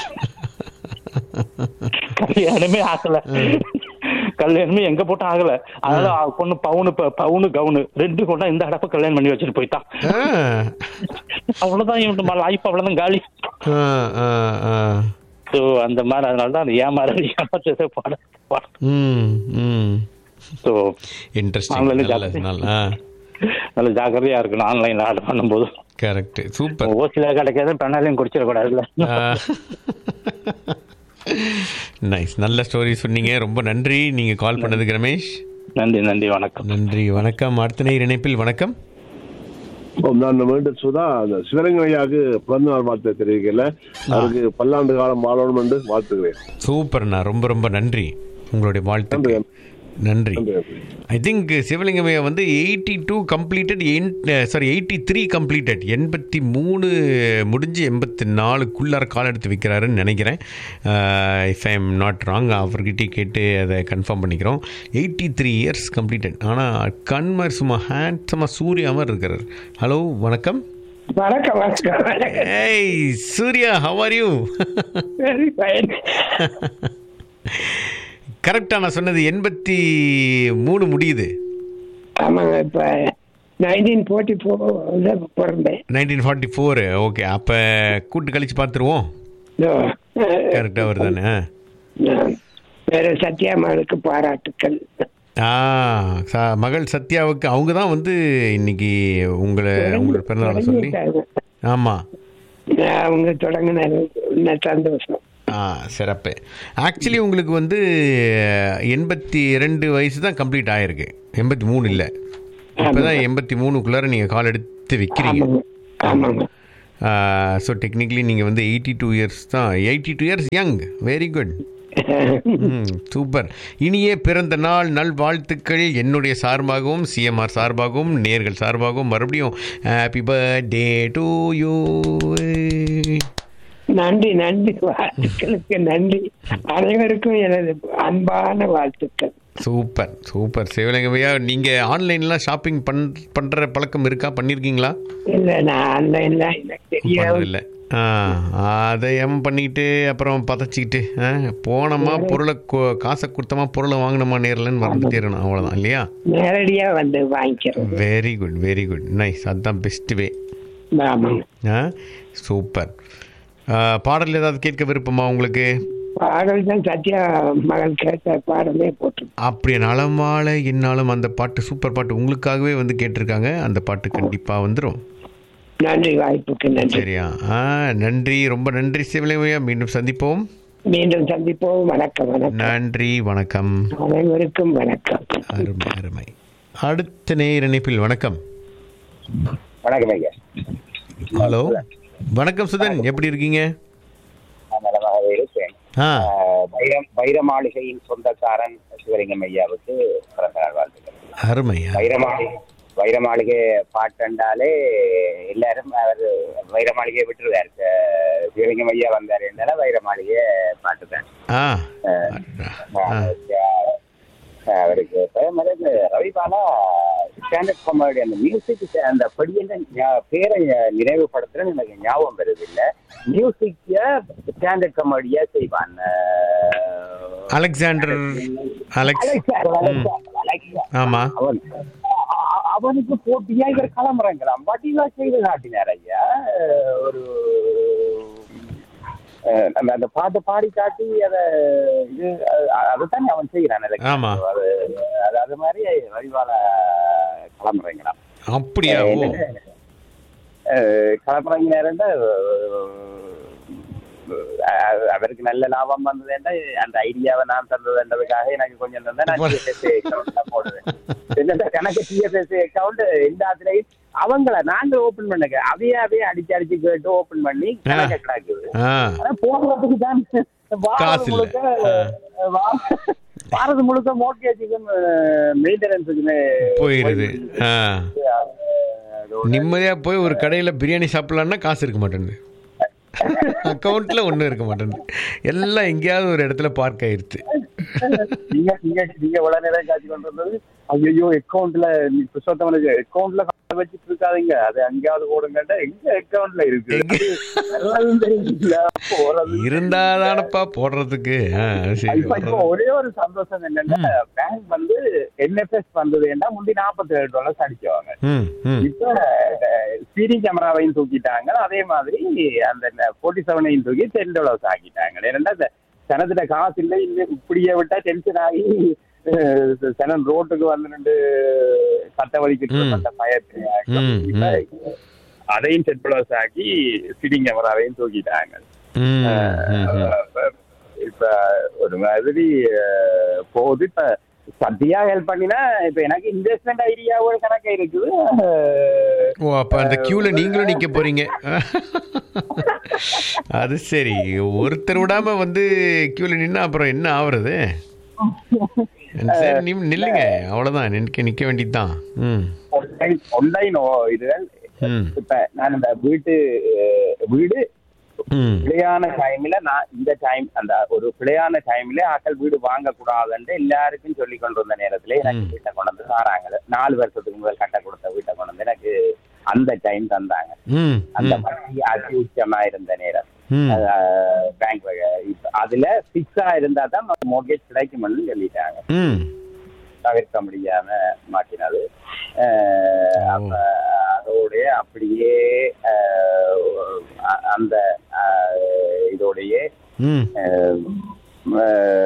கல்யாணமே ஆகல கல்யாணமே எங்க போட்டு ஆகல அதனால அவ பொண்ணு பவுனு ப- பவுனு கவுனு ரெண்டு கொண்டா இந்த அடப்ப கல்யாணம் பண்ணி வச்சுட்டு போயிட்டான் ஆ அவ்வளவுதான் இவன் லைஃப் அவ்வளவுதான் காலி ஆ ஆ ஆ ஸோ அந்த மாதிரி அதனால தான் அந்த ஏமாற ஏமாற்றத்தை பாட பாட ம் ம் ஸோ இன்ட்ரெஸ்டிங் ஆன்லைன்ல நல்ல ஜாஸ்தி. நல்ல ஆ நல்ல ஜாக்கிரதையா இருக்கணும் ஆன்லைன்ல ஆர்டர் பண்ணும்போது கரெக்ட் சூப்பர் ஓசில கிடைக்காது பெண்ணாலையும் குடிச்சிடக்கூடாதுல்ல நைஸ் நல்ல ஸ்டோரி சொன்னீங்க ரொம்ப நன்றி நீங்க கால் பண்ணதுக்கு ரமேஷ் நன்றி நன்றி வணக்கம் நன்றி வணக்கம் அடுத்த நேர் இணைப்பில் வணக்கம் நான் மீண்டும் சுதா அந்த சிவரங்கையாவுக்கு பிறந்த நாள் வாழ்த்து தெரிவிக்கல அவருக்கு பல்லாண்டு காலம் வாழணும் என்று வாழ்த்துகிறேன் சூப்பர்ண்ணா ரொம்ப ரொம்ப நன்றி உங்களுடைய வாழ்த்துக்கு நன்றி ஐ திங்க் சிவலிங்கமையா வந்து eighty two completed sorry eighty three completed எண்பத்தி மூணு முடிஞ்சு எண்பத்தி நாலுக்குள்ளார கால் எடுத்து வைக்கிறாருன்னு நினைக்கிறேன் if I am not wrong அவர்கிட்டே கேட்டு அதை கன்ஃபார்ம் பண்ணிக்கிறோம் எயிட்டி த்ரீ இயர்ஸ் கம்ப்ளீட்டட் ஆனால் கண்மர் சும்மா ஹேண்ட்ஸமாக சூர்யா மாதிரி இருக்கிறார் ஹலோ வணக்கம் வணக்கம் வணக்கம் வணக்கம் ஏய் Surya how are you very fine கரெக்டாக நான் சொன்னது எண்பத்தி மூணு முடியுது ஆமாங்க இப்ப நைன்டீன் ஃபோர்ட்டி ஃபோர் பிறந்தேன் நைன்டீன் ஃபார்ட்டி ஃபோர் ஓகே அப்போ கூட்டு கழிச்சு பார்த்துருவோம் கரெக்டாக வருதானே நான் வேற சத்யாமாளுக்கு பாராட்டுக்கள் ஆ ச- மகள் சத்யாவுக்கு அவங்க தான் வந்து இன்னைக்கு உங்களை உங்களோட பிறந்தநாளை சொல்லி தொடங்கிட்டாங்க. ஆமாம் அவங்க தொடங்கினாரு இன்னும் சந்தோஷம் ஆ சிறப்பு ஆக்சுவலி உங்களுக்கு வந்து எண்பத்தி ரெண்டு வயசு தான் கம்ப்ளீட் ஆயிருக்கு எண்பத்தி மூணு இல்லை இப்போ தான் எண்பத்தி மூணுக்குள்ளார நீங்கள் கால் எடுத்து வைக்கிறீங்க ஆமாங்க ஸோ டெக்னிக்கலி நீங்கள் வந்து எயிட்டி டூ இயர்ஸ் தான் eighty two years young very good super இனிய பிறந்த நாள் நல் வாழ்த்துக்கள் என்னுடைய சார்பாகவும் சிஎம்ஆர் சார்பாகவும் நேர்கள் சார்பாகவும் மறுபடியும் ஹாப்பி பர்த்டே டு யூ நன்றி நன்றி வாழ்த்துக்களுக்கு நன்றி அனைவருக்கும் எனது அன்பான வாழ்த்துக்கள் சூப்பர் சூப்பர் சிவலிங்கமையா நீங்கள் ஆன்லைன்லாம் ஷாப்பிங் பண் பண்ணுற பழக்கம் இருக்கா பண்ணியிருக்கீங்களா இல்ல நான் ஆன்லைன்ல எனக்கு தெரியாது இல்லை ஆ அதை எம் பண்ணிக்கிட்டு அப்புறம் பதச்சிக்கிட்டு ஆ, போனோமா பொருளை கொ- காசை கொடுத்தோமா பொருளை வாங்கினோமா நேரில்னு மறந்துட்டேறணும் அவ்வளோதான் இல்லையா நேரடியா வந்து வாங்கிக்கிறோம் very good very good nice அதுதான் பெஸ்ட் வே ஆமாங்க ஆ சூப்பர் ஆ, பாடல் ஏதாவது கேட்க விருப்பமா உங்களுக்கு பாடல் தான் சத்யா மகள் கேட்ட பாடலே போட்டு அப்படி நலமால என்னாலும் அந்த பாட்டு சூப்பர் பாட்டு உங்களுக்காகவே வந்து கேட்டிருக்காங்க அந்த பாட்டு கண்டிப்பாக வந்துடும் நன்றி வாய்ப்புக்கு நன்றி சரியா ஆ நன்றி ரொம்ப நன்றி சிவலிங்கமையா மீண்டும் சந்திப்போம் மீண்டும் சந்திப்போம் வணக்கம் வணக்கம் நன்றி வணக்கம் அனைவருக்கும் வணக்கம் அருமை அருமை அடுத்த நேர் இணைப்பில் வணக்கம் வணக்கம் ஐயா ஹலோ வணக்கம் சுதன் எப்படி இருக்கீங்க நான் நலமாகவே இருக்கேன் ஆ ஆஹ் வைரம் வைர மாளிகையின் சொந்தக்காரன் சிவலிங்கம் ஐயாவுக்கு பிறந்த நாள் வாழ்த்துக்கள் அருமை வைர மாளிகை வைர மாளிகை பாட்டுண்டாலே எல்லாரும் அவர் வைர மாளிகையை விட்டுருவார் அஹ் சிவலிங்கம் ஐயா வந்தார் இருந்தாலும் வைர மாளிகை பாட்டு தான் ஆ அவருக்கு இப்ப முதல்ல ரவிபாலா ஸ்டாண்டர்ட் காமெடி அந்த மியூசிக் அந்த படியெல்லாம் ஞா- பேரை நினைவுபடுத்துறேன்னு எனக்கு ஞாபகம் வருது இல்ல மியூசிக்க ஸ்டாண்டர்ட் காமெடியா செய்வான் அஹ், அலெக்சாண்டர் அலெக்ஸ் அலெக்சாண்டர், ம். Alexander, Alexander. ஆமா அவன் அ- அவனுக்கு போட்டியா இவர் களமிறங்கலாம் வடிவா செய்து காட்டினார் ஐயா அஹ், ஒரு அஹ், அந்த அந்த பாட்டை பாடி காட்டி அத இது அ- அதுதான் அவன் செய்யறான் அதை. ஆமா. அது அது அது மாதிரி வடிவால களமிறங்கலாம் அப்படியா ஓ களமிறங்கினாருண்டா அவருக்கு நல்ல லாபம் வந்ததுண்டா அந்த ஐடியாவை நான் தந்ததுன்றதுக்காக எனக்கு கொஞ்சம் தந்தா நான் டிஎஸ்எஸ் அக்கௌண்ட் போடுவேன் என்னடா கணக்கு டிஎஸ்எஸ் அக்கௌண்ட் எல்லாத்துலயும் அவங்கள நாங்க ஓபன் பண்ணுங்க அதையே அதையே அடிச்சு அடிச்சு கேட்டு ஓபன் பண்ணி கணக்க கிடக்குது ஆ ஆனா போடுறதுக்கு தான் வாரம் காசு இல்ல. முழுக்க வா- வாரது முழுக்க மோட்கேஜுக்கும் மெயின்டெனன்ஸுக்குமே போயிருது ஆ நிம்மதியா போய் ஒரு கடையில பிரியாணி சாப்பிடலான்னா காசு இருக்க மாட்டேங்குது அக்கௌண்ட்ல ஒண்ணும் இருக்க மாட்டேங்குது எல்லாம் எங்கேயாவது ஒரு இடத்துல பார்க் ஆயிருச்சு நீங்க நீங்க நீங்க இவ்வளவு நேரம் காட்சி கொண்டு வந்தது ஐயோ அக்கௌண்ட்ல புருஷோத்தமனுக்கு அக்கௌண்ட்ல வச்சுட்டு இருக்காதீங்க அது அங்கேயாவது போடுங்கட்டா எங்க அக்கௌண்ட்ல இருக்கு அது நல்லதும் தெரியுங்களா? போறது இருந்தாதானப்பா போடுறதுக்கு ஆ, சரி இப்ப இப்ப ஒரே ஒரு சந்தோஷம் என்னன்னா பேங்க் வந்து என்எஃப்எஸ் வந்ததுன்னா முந்தி நாற்பத்தி ஏழு டாலர்ஸ் அடிச்சவங்க ம் ம் இப்ப ஸ்பீடிங் கேமராவையும் தூக்கிட்டாங்க அதே மாதிரி அந்த போர்ட்டி செவனையும் தூக்கி டென் டாலர்ஸ் ஆக்கிட்டாங்க ஏன்னா இந்த சனத்துல காசு இல்லை இல்லை இப்படியே விட்டா டென்ஷன் ஆகி அஹ், சனன் ரோட்டுக்கு வந்து நின்று சட்ட வலிக்கிட்டு ம். அந்த பயத்தை ம், இப்ப அதையும் டென் டாலர்ஸ் ஆக்கி ஸ்பீடிங் கேமராவையும் தூக்கிட்டாங்க ம், ம், ம். அஹ், இப்ப ஒரு மாதிரி அஹ், போகுது இப்ப சத்தியா ஹெல்ப் பண்ணினா இப்ப எனக்கு இன்வெஸ்ட்மெண்ட் ஐடியா ஒரு கணக்கு இருக்குது அஹ், ஓ அப்ப அந்த கியூல நீங்களும் நிக்க போறீங்க அது சரி ஒருத்தர் விடாம வந்து கியூல நின்னா அப்புறம் என்ன ஆவறது சரி நீ நில்லுங்க அவ்வளவுதான் நிக்க நிக்க வேண்டியதுதான் ம் online online ஓ- இதுகள் ம் இப்ப நான் இந்த வீட்டு அஹ், வீடு ம் பிழையான டைம்ல நான் இந்த டைம் அந்த ஒரு பிழையான டைம்ல ஆக்கள் வீடு வாங்க கூடாதுன்னு எல்லாருக்கும் சொல்லி கொண்டு வந்த நேரத்துல எனக்கு வீட்டை கொண்டு வந்து தாராங்க நாலு வருஷத்துக்கு முதல் கட்ட கொடுத்த வீட்டை கொண்டு வந்து எனக்கு அந்த டைம் தந்தாங்க ம் அந்த ம் வட்டி அதி உச்சமா இருந்த நேரம் ம் பேங்க் அதுல பிக்ஸா இருந்தா தான் மோர்கேஜ் கிடைக்கும்னு சொல்லிட்டாங்க ம் தவிர்க்க முடியாம மாட்டினது அஹ் அப்ப அதோடைய அப்படியே அஹ், அ- அந்த அஹ், இதோடைய ம் அஹ், அஹ்,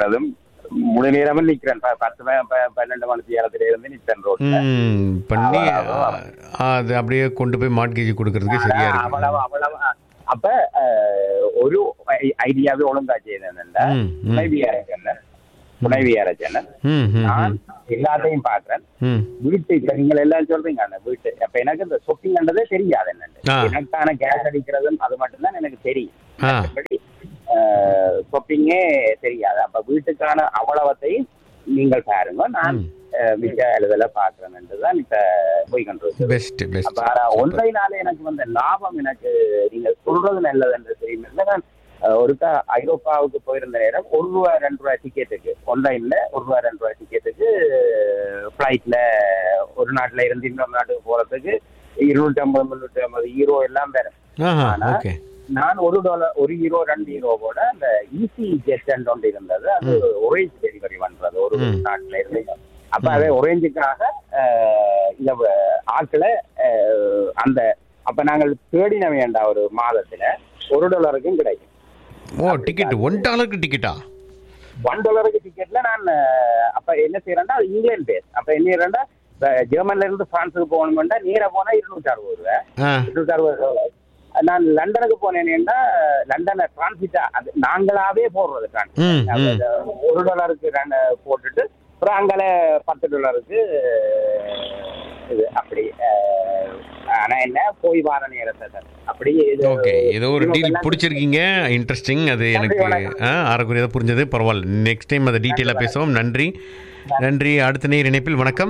நிக்கிறதும் முழு நேரமும் நிக்கிறேன் ப- பத்து மணி ப- பன்னெண்டு மணி நேரத்துல இருந்து நிக்கிறேன் ரோட்ல ம் பண்ணி அது அப்படியே கொண்டு போய் மாட்கேஜ் கொடுக்கறதுக்கு சரியா இருக்கு அவ்வளவு அவ்வளவு அப்ப அஹ், ஒரு ஐ- ஐடியாவே ஒழுங்கா செய்யணும்னா ம், ம். துணைவி அரசன துணைவி அரசன ம் ம் நான் எல்லாத்தையும் பாக்குறேன் ம் வீட்டு இப்ப நீங்க எல்லாம் சொல்றீங்க அந்த வீட்டு அப்ப எனக்கு இந்த சொப்பிங்ன்றதே தெரியாது என்னன்னு ஆ. எனக்கான கேஸ் அடிக்கிறதும் அது மட்டும்தான் எனக்கு தெரியும் ஆ ஷாப்பிங்கே தெரியாது அப்ப வீட்டுக்கான அவ்வளவத்தையும் நீங்கள் பாருங்க நான் அஹ், மிக எழுதல பாக்குறேன் தான் இப்ப போய் கொண்டிருக்கேன் பெஸ்ட் பெஸ்ட் அப்ப ஆனா ஒன்றைனால எனக்கு வந்த லாபம் எனக்கு நீங்க சொல்றது நல்லது என்று தெரியும் இல்லை நான் அஹ், ஒருக்கா ஐரோப்பாவுக்கு போயிருந்த நேரம் ஒரு ரூபா ரெண்டு ரூபாய் டிக்கெட்டுக்கு ஒன்லைன்ல ஒரு ரூபா ரெண்டு ரூபாய் டிக்கெட்டுக்கு ஃபிளைட்ல ஒரு நாட்டுல இருந்து இன்னொரு நாட்டுக்கு போறதுக்கு இருநூற்றி ஐம்பது முன்னூற்றி ஐம்பது ஹீரோ எல்லாம் வேற ஆஹா ஆனா ஓகே நான் ஒரு டாலர் ஒரு ஹீரோ ரெண்டு ஹீரோவோட அந்த ஈசி ஜெட் ஒன்று இருந்தது அது ஒரேஞ்ச் டெலிவரி பண்றது ஒரு ம். நாட்டுல இருந்து அப்ப அதை ஒரேஞ்சுக்காக அஹ், இந்த வ- ஆட்களை அஹ், அந்த அப்ப நாங்கள் தேடின வேண்டாம் ஒரு மாதத்துல ஒரு டாலருக்கும் கிடைக்கும் ஓ டிக்கெட் ஒன் டாலருக்கு டிக்கெட்டா ஒன் டாலருக்கு டிக்கெட்ல நான் அஹ், அப்ப என்ன செய்யறேன்னா அது இங்கிலாந்து பேஸ் அப்ப என்ன செய்யறேன்னா இப்ப ஜெர்மன்ல இருந்து பிரான்ஸுக்கு போகணும்னா நேரா போனா இருநூற்றி அறுபது ரூபாய் ஆ இருநூற்றி அறுபது ரூபாய் நான் லண்டனுக்கு போனேன்னா லண்டனை டிரான்சிட்டா அது நாங்களாவே போடுறது ம், டிரான்சிட் ம். அது ஒரு டாலருக்கு ரெண்டு போட்டுட்டு அப்புறம் அங்கால பத்து டாலருக்கு இது அப்படி அஹ், ஆனா என்ன போய் வார நேரத்தை தான். அப்படி இது ஓகே ஏதோ ஒரு டீல் இவங்கெல்லாம் பிடிச்சிருக்கீங்க இன்ட்ரெஸ்டிங் அது எனக்கு ஆ அறக்குறையதாக புரிஞ்சது பரவாயில்ல நெக்ஸ்ட் டைம் அதை டீட்டெயிலாக பேசுவோம் நன்றி நன்றி அடுத்த நேர் இணைப்பில் வணக்கம்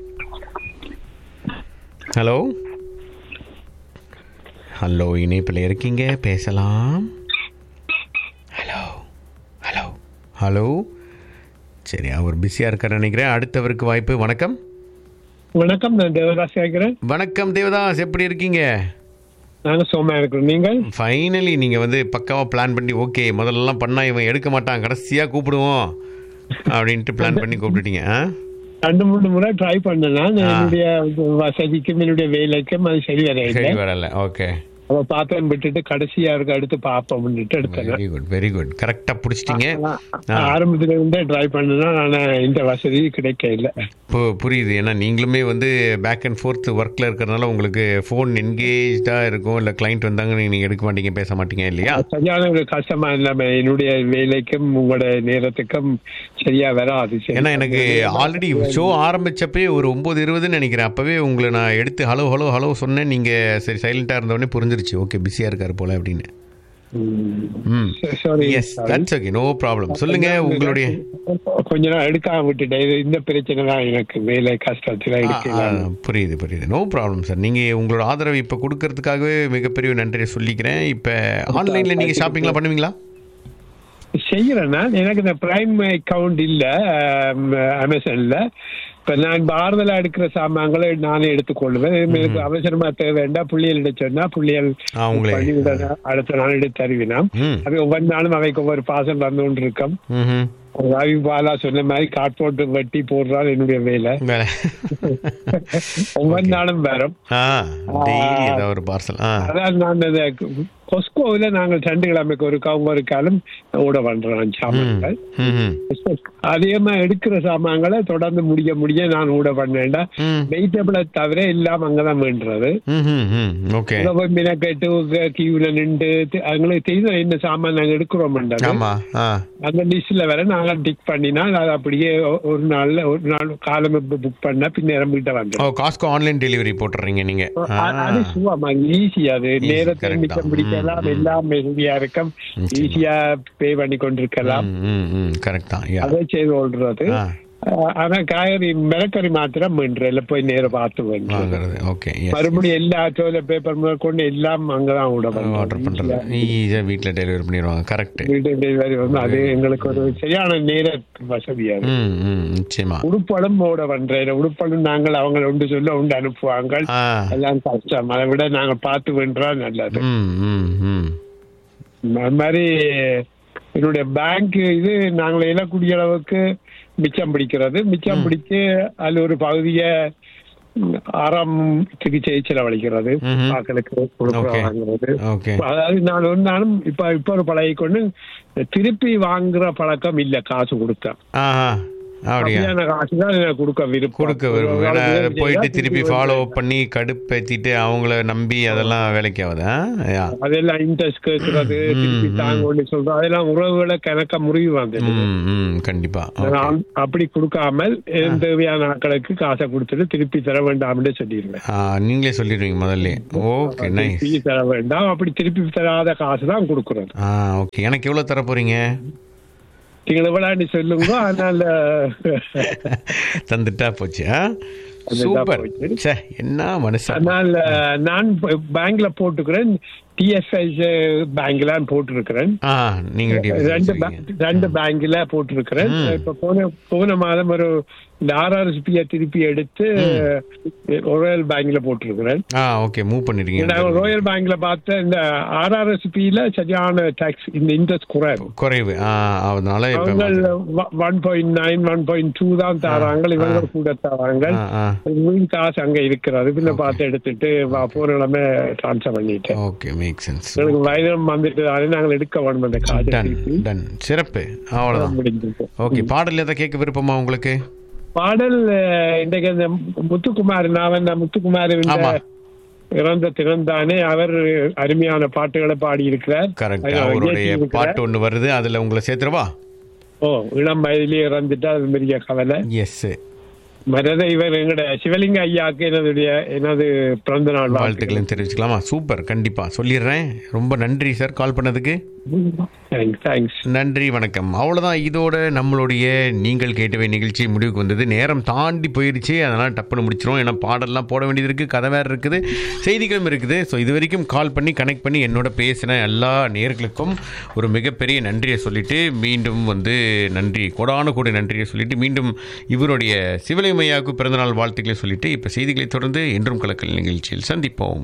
ஹலோ ஹலோ இணைப்பில் இருக்கீங்க பேசலாம் ஹலோ ஹலோ ஹலோ சரி அவர் பிஸியாக இருக்கார் நினைக்கிறேன் அடுத்தவருக்கு வாய்ப்பு வணக்கம் வணக்கம் நான் தேவதாஸ் கேட்கிறேன் வணக்கம் தேவதாஸ் எப்படி இருக்கீங்க நாங்க சோமா இருக்கிறோம் நீங்கள் ஃபைனலி நீங்கள் வந்து பக்காவாக பிளான் பண்ணி ஓகே முதல்லலாம் பண்ணா இவன் எடுக்க மாட்டான் கடைசியாக கூப்பிடுவோம் அப்படின்ட்டு பிளான் பண்ணி கூப்பிட்டுட்டீங்க ஆ ரெண்டு மூணு முறை ட்ரை பண்ணலாம் என்னுடைய வசதிக்கும் என்னுடைய வேலைக்கும் அது சரி வர சரி இல்லை வரல ஓகே அவ பாத்திரம் விட்டுட்டு கடைசியா இருக்க அடுத்து பார்ப்போம்னுட்டு எடுத்தேன் வெரி குட் வெரி குட் கரெக்டாக பிடிச்சிட்டிங்க ஆ. ஆரம்பத்துல இருந்தே ட்ரை பண்ணனா ஆனா இந்த வசதி கிடைக்க இல்லை இப்போ புரியுது ஏன்னா நீங்களுமே வந்து பேக் அண்ட் ஃபோர்த் ஒர்க்கில் இருக்கிறதுனால உங்களுக்கு ஃபோன் என்கேஜாக இருக்கும் இல்லை கிளைண்ட் வந்தாங்க நீங்கள் எடுக்க மாட்டீங்க பேச மாட்டீங்க இல்லையா சரியான ஒரு கஷ்டமா இல்லாம என்னுடைய வேலைக்கும் உங்களோட நேரத்துக்கும் சரியா வராது சரி. ஏன்னா எனக்கு ஆல்ரெடி ஷோ ஆரம்பிச்சப்பே ஒரு ஒம்பது இருபதுன்னு நினைக்கிறேன் அப்போவே உங்களை நான் எடுத்து ஹலோ ஹலோ ஹலோ சொன்னேன் நீங்கள் சரி சைலண்ட்டாக இருந்தோடனே புரிஞ்சிருச்சு ஓகே பிஸியாக இருக்கார் போல அப்படின்னு ம் Sorry, yes sorry. That's okay no problem சொல்லுங்க உங்களுடைய கொஞ்ச நாள் எடுக்காம விட்டுட்டேன் இது- இந்த பிரச்சனை தான் எனக்கு வேலை கஷ்டத்துல ஆ, எடுக்கல ஆ, புரியுது புரியுது நோ ப்ராப்ளம் சார் நீங்கள் உங்களோட ஆதரவு இப்போ கொடுக்கறதுக்காகவே மிகப்பெரிய நன்றியை சொல்லிக்கிறேன் இப்போ ஆன்லைனில் நீங்கள் ஷாப்பிங்லாம் பண்ணுவீங்களா செய்யறேன் நான் எனக்கு இந்த பிரைம் அக்கவுண்ட் இல்ல ஆம், அமேசான்ல இப்ப நான் பாரதில் எடுக்கிற சாமான்களை நானே எடுத்துக்கொள்வேன் எனக்கு அவசரமா தேவைண்டா புள்ளியல் சொன்னா புள்ளியல் ஆ, உங்களே. பண்ணி விட அடுத்த நாள் எடுத்து தருவினாம் ம் அது ஒவ்வொரு நாளும் அவைக்கு ஒவ்வொரு பாசல் வந்து கொண்டு இருக்கும் ம் ரவி பாலா சொன்ன மாதிரி காட்போட்டு வெட்டி போடுறான் என்னுடைய வேலை வேலை ஒவ்வொரு நாளும் வரும் ஆ டெய்லி ஏதாவது ஒரு பார்சல் ஆ அதான் நான் இந்த கொஸ்கோவில நாங்கள் சண்டுக்கிழமைக்கு ஒரு ஒவ்வொரு காலம் ஓட பண்றோம் சாமான்கள் ம் ம் அதிகமா எடுக்கிற சாமான்களை தொடர்ந்து முடிய முடிய நான் ஊட பண்ணேன்டா வெஜிடபிளை தவிர எல்லாம் அங்கதான் வேண்டுறது ம் ம் ம் ஓகே அங்க போய் மினக்கெட்டு கியூல நின்று அவங்களுக்கு தெரியும் என்ன சாமான் நாங்க எடுக்கிறோம் ஆமா ஆ அந்த லிஸ்ட்ல வர நாங்க டிக் பண்ணினா அது அப்படியே ஒ- ஒரு நாள்ல ஒரு நாள் காலம் புக் பண்ணா பின்ன கிட்ட ஓ வந்துடும் காஸ்கோ ஆன்லைன் டெலிவரி போட்டுறீங்க நீங்க ஆ. அது சும்மா ஈஸி அது Easy, நேரத்தை correct மிச்சம் தான். பிடிக்கலாம் ம், எல்லாம் மெகுதியா இருக்கும் ஈஸியா பே பண்ணி கொண்டிருக்கலாம் ம் ம் ம் கரெக்ட் தான் யா அதை செய்து கொள்றது ஆ ஆஹ் ஆனா காய்கறி மிளக்கறி மாத்திரம் வென்றல போய் நேரம் பார்த்து வென்று வாங்குறது ஓகே மறுபடியும் எல்லா சோல பேப்பர் முதற்கொண்டு எல்லாம் அங்கதான் விட ஆர்டர் பண்றது ஈஸியாக வீட்டில் டெலிவரி பண்ணிடுவாங்க கரெக்ட் வீட்டு டெலிவரி வந்து அது எங்களுக்கு ஒரு சரியான நேர வசதியா இருக்கு. ம் ம் நிச்சயமா உடுப்படம் ஓட பண்றேன் உடுப்படம் நாங்கள் அவங்க உண்டு சொல்ல உண்டு அனுப்புவாங்க ஆ எல்லாம் கஷ்டம் அதை விட நாங்க பார்த்து வென்றா நல்லது ம் ம் ம் அது மாதிரி என்னுடைய பேங்க் இது நாங்கள் எழக்கூடிய அளவுக்கு மிச்சம் பிடிக்கிறது மிச்சம் பிடிச்சு அதுல ஒரு பகுதியை ஆறாம் சிகிச்சை செலவழிக்கிறது ஆக்களுக்கு கொடுக்குற Okay. வாங்குறது ஓகே அதாவது நான் ஒரு நாளும் இப்ப இப்ப ஒரு பழகி கொண்டு திருப்பி வாங்குற பழக்கம் இல்ல காசு கொடுத்தா ஆஹா அப்படியா அப்படியான காசு தான் எனக்கு கொடுக்க விருப்பம் கொடுக்க விரும்பும் ஏன்னா ஒரு அதை வேலை போயிட்டு செய்தா திருப்பி ஃபாலோ பண்ணி கடுப்பேத்திட்டு அவங்கள நம்பி அதெல்லாம் வேலைக்கு ஆகுதா யா. அதெல்லாம் இன்ட்ரெஸ்ட் கேட்கறது திருப்பி தாங்க சொல்றது அதெல்லாம் உறவுகளை கணக்க முறிவு வந்தது ம் ம் கண்டிப்பா நான் அப்படி கொடுக்காமல் என் தேவையான ஆட்களுக்கு காசை கொடுத்துட்டு திருப்பி தர வேண்டாம்னு சொல்லிடுவேன் ஆ, நீங்களே சொல்லிடுவீங்க முதல்ல ஓகே நைஸ் திருப்பி தர வேண்டாம் அப்படி திருப்பி தராத காசு தான் கொடுக்குறது ஆ ஓகே எனக்கு எவ்வளோ தர போறீங்க நீங்கள் எவ்வளவு சொல்லுங்க அதனால தந்துட்டா போச்சு ஆ அதுதான் சூப்பர் போச்சு. ச்சே என்ன மனுஷன் அதனால நான் பேங்க்ல போட்டுக்கிறேன் டிஎஸ்ஐஸ் பேங்க்ல போட்டிருக்கிறேன் ஆ நீங்க ரெண்டு bank- ரெண்டு பேங்க்ல போட்டிருக்கிறேன் இப்ப போன போன மாதம் ஒரு இந்த ஆர்ஆர்எஸ்பியை திருப்பி எடுத்து ராயல் பேங்க்ல போட்டிருக்கிறேன் ஆ ஓகே மூவ் பண்ணிருக்கீங்க நான் ராயல் பேங்க்ல பார்த்த இந்த ஆர்ஆர்எஸ்பியில சரியான டாக்ஸ் இந்த இன்ட்ரெஸ்ட் குறைவு குறைவு ஆ அதனால இப்ப அவங்க one point nine one point two தான் தராங்க இவங்க கூட தராங்க ஆ, ஆ. மீன் காசு அங்க இருக்கிறது பின்ன பார்த்து எடுத்துட்டு வா, போன நிலைமை டிரான்ஸ்ஃபர் பண்ணிட்டேன் ஓகே மேக் சென்ஸ் எனக்கு வயதம் வந்துட்டு அதை நாங்கள் எடுக்க வேணும் அந்த காசு டன் டன் சிறப்பு அவ்வளவுதான் முடிஞ்சது ஓகே பாடல் எதை கேட்க விருப்பமா உங்களுக்கு பாடல் அஹ், இன்றைக்கு அந்த முத்துக்குமார் நான் அந்த முத்துக்குமார் இந்த ஆமா. இறந்த திறந்தானே அவர் அருமையான பாட்டுகளை பாடி இருக்கிறார் கரெக்ட் அவருடைய பாட்டு ஒண்ணு வருது அதுல உங்களை சேர்த்துறவா ஓ இளம் வயதிலே இறந்துட்டு அது பெரிய கவலை எஸ் மரத இவர் எங்கட சிவலிங்க ஐயாக்கு எனதுடைய எனது பிறந்த நாள் வாழ்த்துக்களையும் தெரிவிச்சுக்கலாமா சூப்பர் கண்டிப்பா சொல்லிடுறேன் ரொம்ப நன்றி சார் கால் பண்ணதுக்கு தேங்க்ஸ் நன்றி வணக்கம் அவ்வளோதான் இதோட நம்மளுடைய நீங்கள் கேட்டவை நிகழ்ச்சி முடிவுக்கு வந்தது நேரம் தாண்டி போயிருச்சு அதனால் டப்புன்னு முடிச்சிரும் ஏன்னா பாடல்லாம் போட வேண்டியது இருக்குது கதை வேறு இருக்குது செய்திகளும் இருக்குது ஸோ இது வரைக்கும் கால் பண்ணி கனெக்ட் பண்ணி என்னோட பேசின எல்லா நேர்களுக்கும் ஒரு மிகப்பெரிய நன்றியை சொல்லிட்டு மீண்டும் வந்து நன்றி கொடான கூட நன்றியை சொல்லிட்டு மீண்டும் இவருடைய சிவலிமையாவுக்கு பிறந்தநாள் வாழ்த்துக்களை சொல்லிட்டு இப்போ செய்திகளை தொடர்ந்து என்றும் கலக்கல் நிகழ்ச்சியில் சந்திப்போம்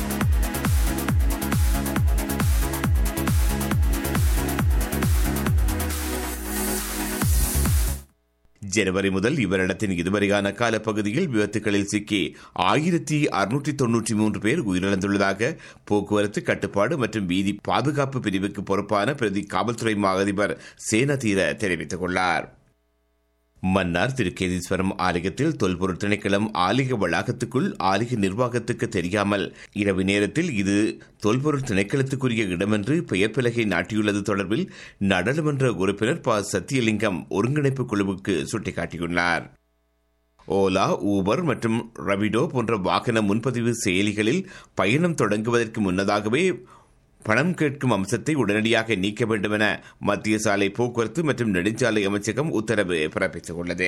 ஜனவரி முதல் இவரிடத்தின் இதுவரையான காலப்பகுதியில் விபத்துகளில் சிக்கி ஆயிரத்தி அறுநூற்றி தொன்னூற்றி மூன்று பேர் உயிரிழந்துள்ளதாக போக்குவரத்து கட்டுப்பாடு மற்றும் வீதி பாதுகாப்பு பிரிவுக்கு பொறுப்பான பிரதி காவல்துறை மா அதிபர் சேனதீர தெரிவித்துக் கொண்டார் மன்னார் திருக்கேதீஸ்வரம் ஆலயத்தில் தொல்பொருள் திணைக்களம் ஆலய வளாகத்துக்குள் ஆலய நிர்வாகத்துக்கு தெரியாமல் இரவு நேரத்தில் இது தொல்பொருள் திணைக்களத்துக்குரிய இடமென்று பெயர் பலகை நாட்டியுள்ளது தொடர்பில் நாடாளுமன்ற உறுப்பினர் ப சத்தியலிங்கம் ஒருங்கிணைப்பு குழுவுக்கு சுட்டிக்காட்டியுள்ளார் ஓலா ஊபர் மற்றும் ரபிடோ போன்ற வாகன முன்பதிவு செயலிகளில் பயணம் தொடங்குவதற்கு முன்னதாகவே பணம் கேட்கும் அம்சத்தை உடனடியாக நீக்க வேண்டும் என மத்திய சாலை போக்குவரத்து மற்றும் நெடுஞ்சாலை அமைச்சகம் உத்தரவு பிறப்பித்துள்ளது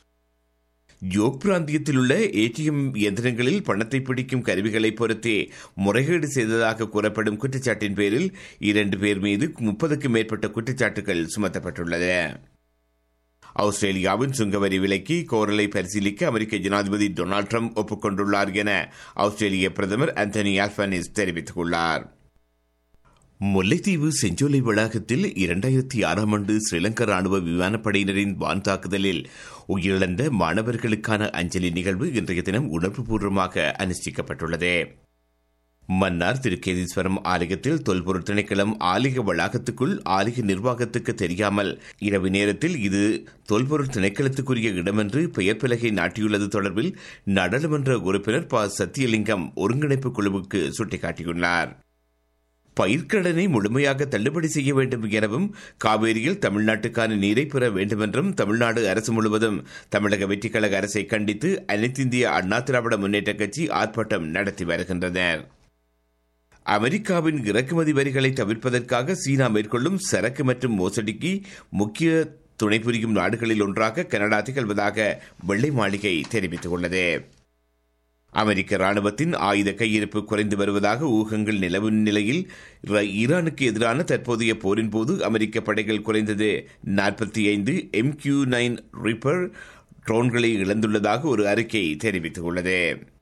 யோக் பிராந்தியத்தில் உள்ள ஏடிஎம் இயந்திரங்களில் பணத்தை பிடிக்கும் கருவிகளை பொறுத்தே முறைகேடு செய்ததாக கூறப்படும் குற்றச்சாட்டின் பேரில் இரண்டு பேர் மீது முப்பதுக்கும் மேற்பட்ட குற்றச்சாட்டுகள் சுமத்தப்பட்டுள்ளது ஆஸ்திரேலியாவின் சுங்கவரி விலைக்கு கோரலை பரிசீலிக்க அமெரிக்க ஜனாதிபதி டொனால்டு ட்ரம்ப் ஒப்புக்கொண்டுள்ளார் என ஆஸ்திரேலிய பிரதமர் ஆந்தனி ஆல்பனிஸ் தெரிவித்துள்ளார் முல்லைத்தீவு செஞ்சோலை வளாகத்தில் இரண்டாயிரத்தி ஆறாம் ஆண்டு ஸ்ரீலங்கா ராணுவ விமானப்படையினரின் வான் தாக்குதலில் உயிரிழந்த மாணவர்களுக்கான அஞ்சலி நிகழ்வு இன்றைய தினம் உணர்வுபூர்வமாக அனுஷ்டிக்கப்பட்டுள்ளது மன்னார் திருக்கேதீஸ்வரம் ஆலயத்தில் தொல்பொருள் திணைக்களம் ஆலய வளாகத்துக்குள் ஆலய நிர்வாகத்துக்கு தெரியாமல் இரவு நேரத்தில் இது தொல்பொருள் திணைக்களத்துக்குரிய இடமென்று பெயர் பலகை நாட்டியுள்ளது தொடர்பில் நாடாளுமன்ற உறுப்பினர் ப சத்தியலிங்கம் ஒருங்கிணைப்பு குழுவுக்கு சுட்டிக்காட்டியுள்ளார் பயிர்க்கடனை முழுமையாக தள்ளுபடி செய்ய வேண்டும் எனவும் காவேரியில் தமிழ்நாட்டுக்கான நீரை பெற வேண்டுமென்றும் தமிழ்நாடு அரசு முழுவதும் தமிழக வெற்றிக்கழக அரசை கண்டித்து அனைத்திந்திய அண்ணா திராவிட முன்னேற்ற கட்சி ஆர்ப்பாட்டம் நடத்தி வருகின்றனர் அமெரிக்காவின் இறக்குமதி வரிகளை தவிர்ப்பதற்காக சீனா மேற்கொள்ளும் சரக்கு மற்றும் மோசடிக்கு முக்கிய துணை புரியும் நாடுகளில் ஒன்றாக கனடா திகழ்வதாக வெள்ளை மாளிகை தெரிவித்துள்ளது அமெரிக்க ராணுவத்தின் ஆயுத கையிருப்பு குறைந்து வருவதாக ஊகங்கள் நிலவும் நிலையில் ஈரானுக்கு எதிரான தற்போதைய போரின் போது அமெரிக்க படைகள் குறைந்தது நாற்பத்தி ஐந்து எம் கியூ நைன் ரிப்பர் ட்ரோன்களை இழந்துள்ளதாக ஒரு அறிக்கை தெரிவித்துள்ளது